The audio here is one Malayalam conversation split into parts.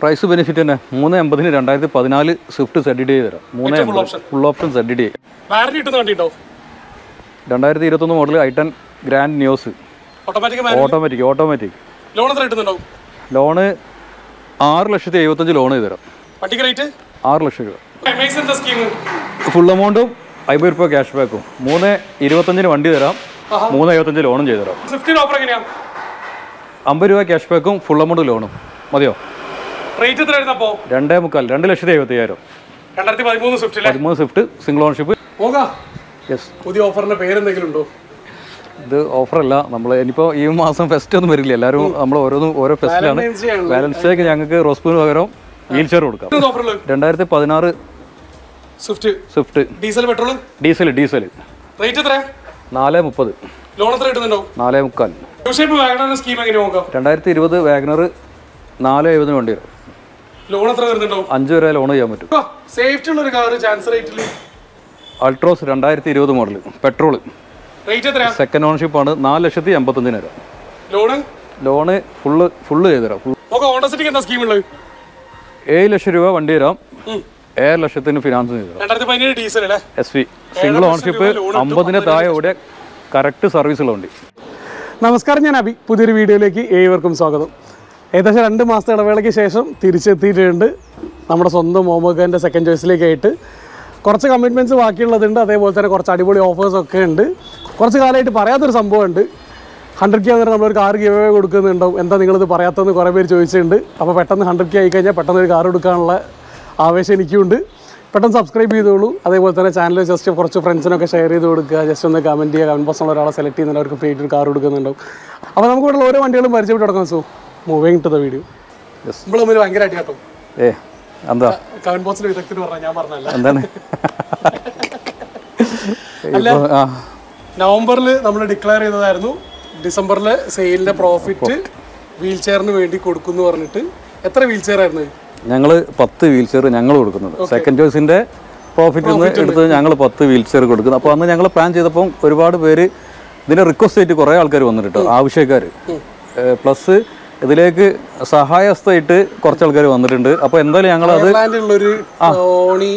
പ്രൈസ് ബെനിഫിറ്റ് തന്നെ മൂന്ന് എൺപതിന് രണ്ടായിരത്തി പതിനാല് സ്വിഫ്റ്റ് സെഡ് ഡി തരാം മൂന്ന് full എൺപത് option. Full option Z D warranty കിട്ടുന്ന വണ്ടിയുണ്ടോ രണ്ടായിരത്തി ഇരുപത്തൊന്ന് model i ten grand Nios automatic automatic automatic loan എത്ര കിട്ടുന്നുണ്ടോ ലോണ് ആറ് ലക്ഷത്തി എഴുപത്തഞ്ച് ലോൺ ചെയ്ത് തരാം വണ്ടിക്ക് റേറ്റ് ആറ് ലക്ഷം രൂപ എമേസിന്റെ സ്കീം ഫുൾ എമൗണ്ടും അമ്പത് രൂപ ക്യാഷ് ബാക്കും മൂന്ന് ഇരുപത്തഞ്ചിന് വണ്ടി തരാം മൂന്ന് എഴുപത്തഞ്ച് ലോണും ചെയ്ത് തരാം സ്വിഫ്റ്റിന്റെ ഓഫർ എങ്ങനെയാ അമ്പത് രൂപ ക്യാഷ് ബാക്കും ഫുൾ എമൗണ്ട് ലോണും മതിയോ റേറ്റ് എത്ര ആയിരുന്നു അപ്പോ രണ്ടേ മുക്കാൽ രണ്ട് ലക്ഷത്തി എഴുപത്തി അയ്യായിരം രണ്ടായിരത്തി പതിമൂന്ന് സ്വിഫ്റ്റിലെ പതിമൂന്ന് സ്വിഫ്റ്റ് സിംഗിൾ ഓൺഷിപ്പ് പോകാം യെസ് പുതിയ ഓഫറിന്റെ പേരെന്തെങ്കിലും ഉണ്ടോ ഇത് ഓഫറല്ല നമ്മൾ ഇനിയിപ്പോൾ ഈ മാസം ഫെസ്റ്റ് ഒന്നും വരില്ല എല്ലാവരും നമ്മൾ ഓരോന്നും ഓരോ ഫെസ്റ്റിലാണ് Valentine's Day ആണല്ലോ. ബാലൻസ് ഡേക്ക് ഞങ്ങൾക്ക് റോസ്പൂന് പകരം വീൽ ചെയർ കൊടുക്കാം എന്ത് ഓഫറില് രണ്ടായിരത്തി പതിനാറ് Swift Swift diesel petrol diesel diesel rate എത്ര നാല് മുപ്പത് ലോൺ എത്ര കിട്ടുന്നുണ്ടോ നാല് മുക്കാൽ യൂഷേപ്പ് വാഗണറിന്റെ സ്കീം എങ്ങനെ നോക്കാം രണ്ടായിരത്തി ഇരുപത് വാഗനർ നാല് എഴുപതിന് വണ്ടി വരും ലോൺ എത്ര വരുന്നുണ്ടോ അഞ്ച് വരെ ലോൺ ചെയ്യാൻ പറ്റും സേഫ്റ്റി ഉള്ള ഒരു കാർ ചാൻസ് റേറ്റിൽ അൾട്രോസ് രണ്ടായിരത്തി ഇരുപത് മോഡൽ പെട്രോൾ റേറ്റ് എത്രയാ സെക്കൻഡ് ഓണർഷിപ്പാണ് നാല് ലക്ഷത്തി എൺപത്തഞ്ചിന് തരാം ലോണ് ലോണ് ഫുള്ള് ഫുള്ള് ചെയ്ത് തരാം ഫുൾ നോക്കാം ഹോണ്ട സിറ്റിക്ക് എന്താ സ്കീം ഉള്ളത് ഏഴ് ലക്ഷം രൂപ വണ്ടി തരാം ഏഴ് ലക്ഷത്തിന് ഫിനാൻസ് ചെയ്ത് തരാം രണ്ടായിരത്തി പതിനേഴ് ഡീസൽ അല്ലേ എസ് വി സിംഗിൾ ഓണർഷിപ്പ് അമ്പതിന് താഴെ ഓടിയ കറക്റ്റ് സർവീസുള്ള വണ്ടി നമസ്കാരം ഞാൻ അബി പുതിയൊരു വീഡിയോയിലേക്ക് ഏവർക്കും സ്വാഗതം ഏകദേശം രണ്ട് മാസത്തെ ഇടവേളയ്ക്ക് ശേഷം തിരിച്ചെത്തിയിട്ടുണ്ട് നമ്മുടെ സ്വന്തം മോമോഖാൻ്റെ സെക്കൻഡ് ചോയ്സിലേക്കായിട്ട് കുറച്ച് കമ്മിറ്റ്മെൻറ്റ്സ് ബാക്കിയുള്ളതുണ്ട് അതേപോലെ തന്നെ കുറച്ച് അടിപൊളി ഓഫേഴ്സ് ഒക്കെ ഉണ്ട് കുറച്ച് കാലമായിട്ട് പറയാത്തൊരു സംഭവമുണ്ട് ഹൺഡ്രഡ് കെ അന്നേരം നമ്മളൊരു കാർ ഗിവ് അവേ കൊടുക്കുന്നുണ്ടാവും എന്താ നിങ്ങളിത് പറയാത്തതെന്ന് കുറേ പേര് ചോദിച്ചിട്ടുണ്ട് അപ്പോൾ പെട്ടെന്ന് ഹൺഡ്രഡ് കെ ആയി കഴിഞ്ഞാൽ പെട്ടെന്ന് ഒരു കാർ എടുക്കാനുള്ള ആവേശം എനിക്കുണ്ട് പെട്ടെന്ന് സബ്സ്ക്രൈബ് ചെയ്തോളൂ അതേപോലെ തന്നെ ചാനൽ ജസ്റ്റ് കുറച്ച് ഫ്രണ്ട്സിനൊക്കെ ഷെയർ ചെയ്ത് കൊടുക്കുക ജസ്റ്റ് ഒന്ന് കമൻറ്റ് ചെയ്യുക കമൻറ്റ് ബോക്സിലുള്ള ഒരാളെ സെലക്ട് ചെയ്യുന്നുണ്ട് അവർക്ക് ഫ്രീ ആയിട്ട് ഒരു കാർ കൊടുക്കുന്നുണ്ടാവും അപ്പോൾ നമുക്ക് ഇവിടെ ഓരോ വണ്ടികളും പരിചയപ്പെട്ട് തുടങ്ങാം so moving to the video Yes. നമ്മൾ തമ്മിൽ ഭയങ്കര അടിയാട്ടോ ഏ എന്താ കമൻറ്റ് ബോക്സിൽ വിദഗ്ധർ പറഞ്ഞാൽ ഞാൻ പറഞ്ഞല്ല എന്താണ് ഇപ്പൊ, ആ നവംബറിൽ നമ്മൾ ഡിക്ലെയർ ചെയ്തതായിരുന്നു ഡിസംബറിൽ സെയിലിൻ്റെ പ്രോഫിറ്റ് വീൽ ചെയറിന് വേണ്ടി കൊടുക്കുന്നു പറഞ്ഞിട്ട് എത്ര വീൽ ചെയർ ആയിരുന്നു ഞങ്ങൾ പത്ത് വീൽ ചെയർ ഞങ്ങൾ കൊടുക്കുന്നുണ്ട് സെക്കൻഡ് ചോയ്സിന്റെ പ്രോഫിറ്റ് നിന്ന് എടുത്ത് ഞങ്ങൾ പത്ത് വീൽ ചെയർ കൊടുക്കുന്നു അപ്പോൾ അന്ന് ഞങ്ങൾ പ്ലാൻ ചെയ്തപ്പോൾ ഒരുപാട് പേര് ഇതിനെ റിക്വസ്റ്റ് ആയിട്ട് കുറേ ആൾക്കാർ വന്നിട്ട് ആവശ്യക്കാർ പ്ലസ് ഇതിലേക്ക് സഹായസ്ഥമായിട്ട് കുറച്ച് ആൾക്കാർ വന്നിട്ടുണ്ട് അപ്പോൾ എന്തായാലും ഞങ്ങൾ അത് അയർലാൻഡിലുള്ളൊരു ടോണി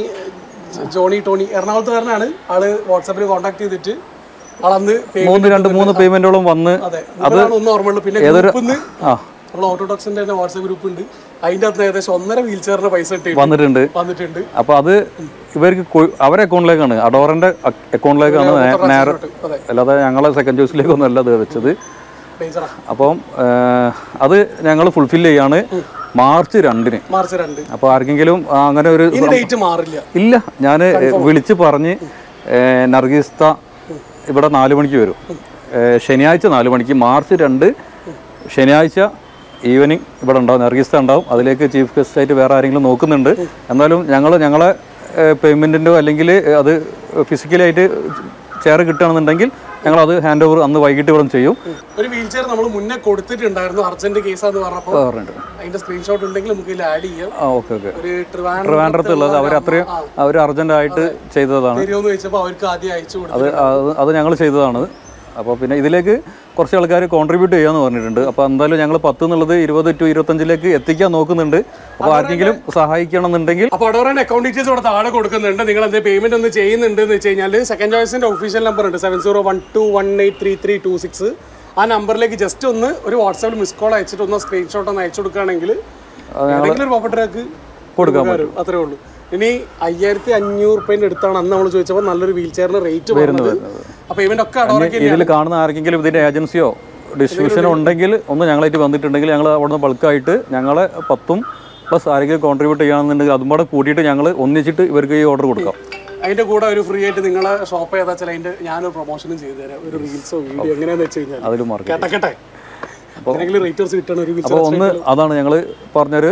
ജോണി ടോണി എറണാകുളത്തുകാരനാണ് ആള് വാട്സാപ്പിൽ കോൺടാക്ട് ചെയ്തിട്ട് ആളന്ന് pay- മൂന്ന് രണ്ട് മൂന്ന് പേയ്മെന്റോളം വന്ന് അതെ മൂപ്പരാണ് ഒന്നും ഓർമ്മയുള്ളൂ പിന്നെ ഏതൊരു ഗ്രൂപ്പിൽ നിന്ന് ആ നമ്മൾ ഓട്ടോഡോക്സിന്റെ തന്നെ വാട്സാപ്പ് ഗ്രൂപ്പ് ഉണ്ട് അതിന്റെ അകത്ത് ഏകദേശം ഒന്നര വീൽ ചെയറിന്റെ പൈസ ഇട്ട് വന്നിട്ടുണ്ട് വന്നിട്ടുണ്ട് അപ്പോൾ അത് ഇവർക്ക് കൊ- അവരെ അക്കൗണ്ടിലേക്കാണ് അഡോറിന്റെ അക്കൗണ്ടിലേക്കാണ് നേ- നേരെ അതെ അല്ലാതെ ഞങ്ങളെ സെക്കൻഡ് ചോയ്സിലേക്കൊന്നും അല്ല ഇത് വെച്ചത് ഡേഞ്ചറാ അപ്പം ഏഹ്, അത് ഞങ്ങൾ ഫുൾഫിൽ ചെയ്യാണ് മാർച്ച് രണ്ടിന് മാർച്ച് രണ്ട് അപ്പോൾ ആർക്കെങ്കിലും ആ, അങ്ങനെ ഒരു ഇനി ഡേറ്റ് മാറില്ല ഇല്ല ഞാൻ വിളിച്ച് പറഞ്ഞ് ഏഹ്, നർഗീസ്ത ഇവിടെ നാല് മണിക്ക് വരും ഏഹ്, ശനിയാഴ്ച നാല് മണിക്ക് മാർച്ച് രണ്ട് ശനിയാഴ്ച ഈവനിങ് ഇവിടെ ഉണ്ടാവും നർഗീസ്ത ഉണ്ടാവും അതിലേക്ക് ചീഫ് ഗസ്റ്റ് ആയിട്ട് വേറെ ആരെങ്കിലും നോക്കുന്നുണ്ട് എന്നാലും ഞങ്ങൾ ഞങ്ങളെ പേയ്മെൻറ്റിൻ്റെയോ അല്ലെങ്കിൽ അത് ഫിസിക്കലായിട്ട് ചെയർ കിട്ടുകയാണെന്നുണ്ടെങ്കിൽ ഞങ്ങളത് ഹാൻഡ് ഓവർ അന്ന് വൈകിട്ട് ഇവിടെ ചെയ്യും ഒരു വീൽ ചെയർ നമ്മൾ മുന്നേ കൊടുത്തിട്ടുണ്ടായിരുന്നു അർജന്റ് കേസാന്ന് പറഞ്ഞപ്പോൾ പറഞ്ഞിട്ട് അതിന്റെ സ്ക്രീൻഷോട്ട് ഉണ്ടെങ്കിൽ നമുക്ക് ഇതിൽ ആഡ് ചെയ്യാം ആ ഓക്കെ ഓക്കെ ഒരു ട്രിവാൻഡ്രം ട്രിവാൻഡ്രത്തുള്ളത് അവർ അത്രയും അവർ അർജൻറ്റായിട്ട് ചെയ്തതാണ് തരുമോന്ന് ചോദിച്ചപ്പോൾ അവർക്ക് ആദ്യം അയച്ചു കൊടുത്തു അത് അത് അത് ഞങ്ങൾ ചെയ്തതാണ് അപ്പോൾ പിന്നെ ഇതിലേക്ക് കുറച്ച് ആൾക്കാർ കോൺട്രിബ്യൂട്ട് ചെയ്യാന്ന് പറഞ്ഞിട്ടുണ്ട് അപ്പോൾ എന്തായാലും ഞങ്ങൾ പത്ത് എന്നുള്ളത് ഇരുപത് ടു ഇരുപത്തഞ്ചിലേക്ക് എത്തിക്കാൻ നോക്കുന്നുണ്ട് അപ്പോൾ ആർക്കെങ്കിലും സഹായിക്കണം എന്നുണ്ടെങ്കിൽ അപ്പോൾ അഡോറൻ്റെ അക്കൗണ്ട് ഡീറ്റെയിൽസ് ഇവിടെ താഴെ കൊടുക്കുന്നുണ്ട് നിങ്ങൾ എന്ത് പേയ്മെന്റ് ഒന്ന് ചെയ്യുന്നുണ്ട് എന്ന് വെച്ച് കഴിഞ്ഞാൽ സെക്കൻഡ് ചോയ്സിന്റെ ഒഫീഷ്യൽ നമ്പർ ഉണ്ട് seven zero one two one eight three three two six ആ നമ്പറിലേക്ക് ജസ്റ്റ് ഒന്ന് ഒരു വാട്സാപ്പിൽ മിസ് കോൾ അയച്ചിട്ട് ഒന്ന് സ്ക്രീൻഷോട്ട് ഒന്ന് അയച്ചു കൊടുക്കുകയാണെങ്കിൽ ഏതെങ്കിലും ഒരു പ്രോപ്പർട്ടിക്ക് കൊടുക്കാൻ പറ്റും അത്രേ ഉള്ളൂ ഇനി അയ്യായിരത്തി അഞ്ഞൂറ് റുപ്യൻ്റെ അടുത്താണ് അന്ന് നമ്മൾ ചോദിച്ചപ്പോൾ നല്ലൊരു വീൽ ചെയറിന് റേറ്റ് വരുന്നത് അപ്പോൾ പേയ്മെന്റ് ഒക്കെ അഡോറയ്ക്ക് ഇതിൽ കാണുന്ന ആർക്കെങ്കിലും ഇതിൻ്റെ ഏജൻസിയോ ഡിസ്ട്രിബ്യൂഷനോ ഉണ്ടെങ്കിൽ ഒന്ന് ഞങ്ങളായിട്ട് വന്നിട്ടുണ്ടെങ്കിൽ ഞങ്ങൾ അവിടുന്ന് ബൾക്കായിട്ട് ഞങ്ങളെ പത്തും പ്ലസ് ആരെങ്കിലും കോൺട്രിബ്യൂട്ട് ചെയ്യുകയാണെന്നുണ്ടെങ്കിൽ അതും കൂടെ കൂട്ടിയിട്ട് ഞങ്ങൾ ഒന്നിച്ചിട്ട് ഇവർക്ക് ഈ ഓർഡർ കൊടുക്കാം അതിന്റെ കൂടെ ഒരു ഫ്രീ ആയിട്ട് നിങ്ങളെ ഷോപ്പ് ഏതാ വെച്ചാൽ അതിന്റെ ഞാനൊരു പ്രൊമോഷനും ചെയ്തു തരാം ഒരു റീൽസോ വീഡിയോ എങ്ങനെയാന്ന് വെച്ച് കഴിഞ്ഞാൽ അതിൽ മാർക്ക് കേട്ടക്കട്ടെ എന്തെങ്കിലും റേറ്റേഴ്സ് കിട്ടണം ഒരു അപ്പോൾ ഒന്ന് അതാണ് ഞങ്ങൾ പറഞ്ഞൊരു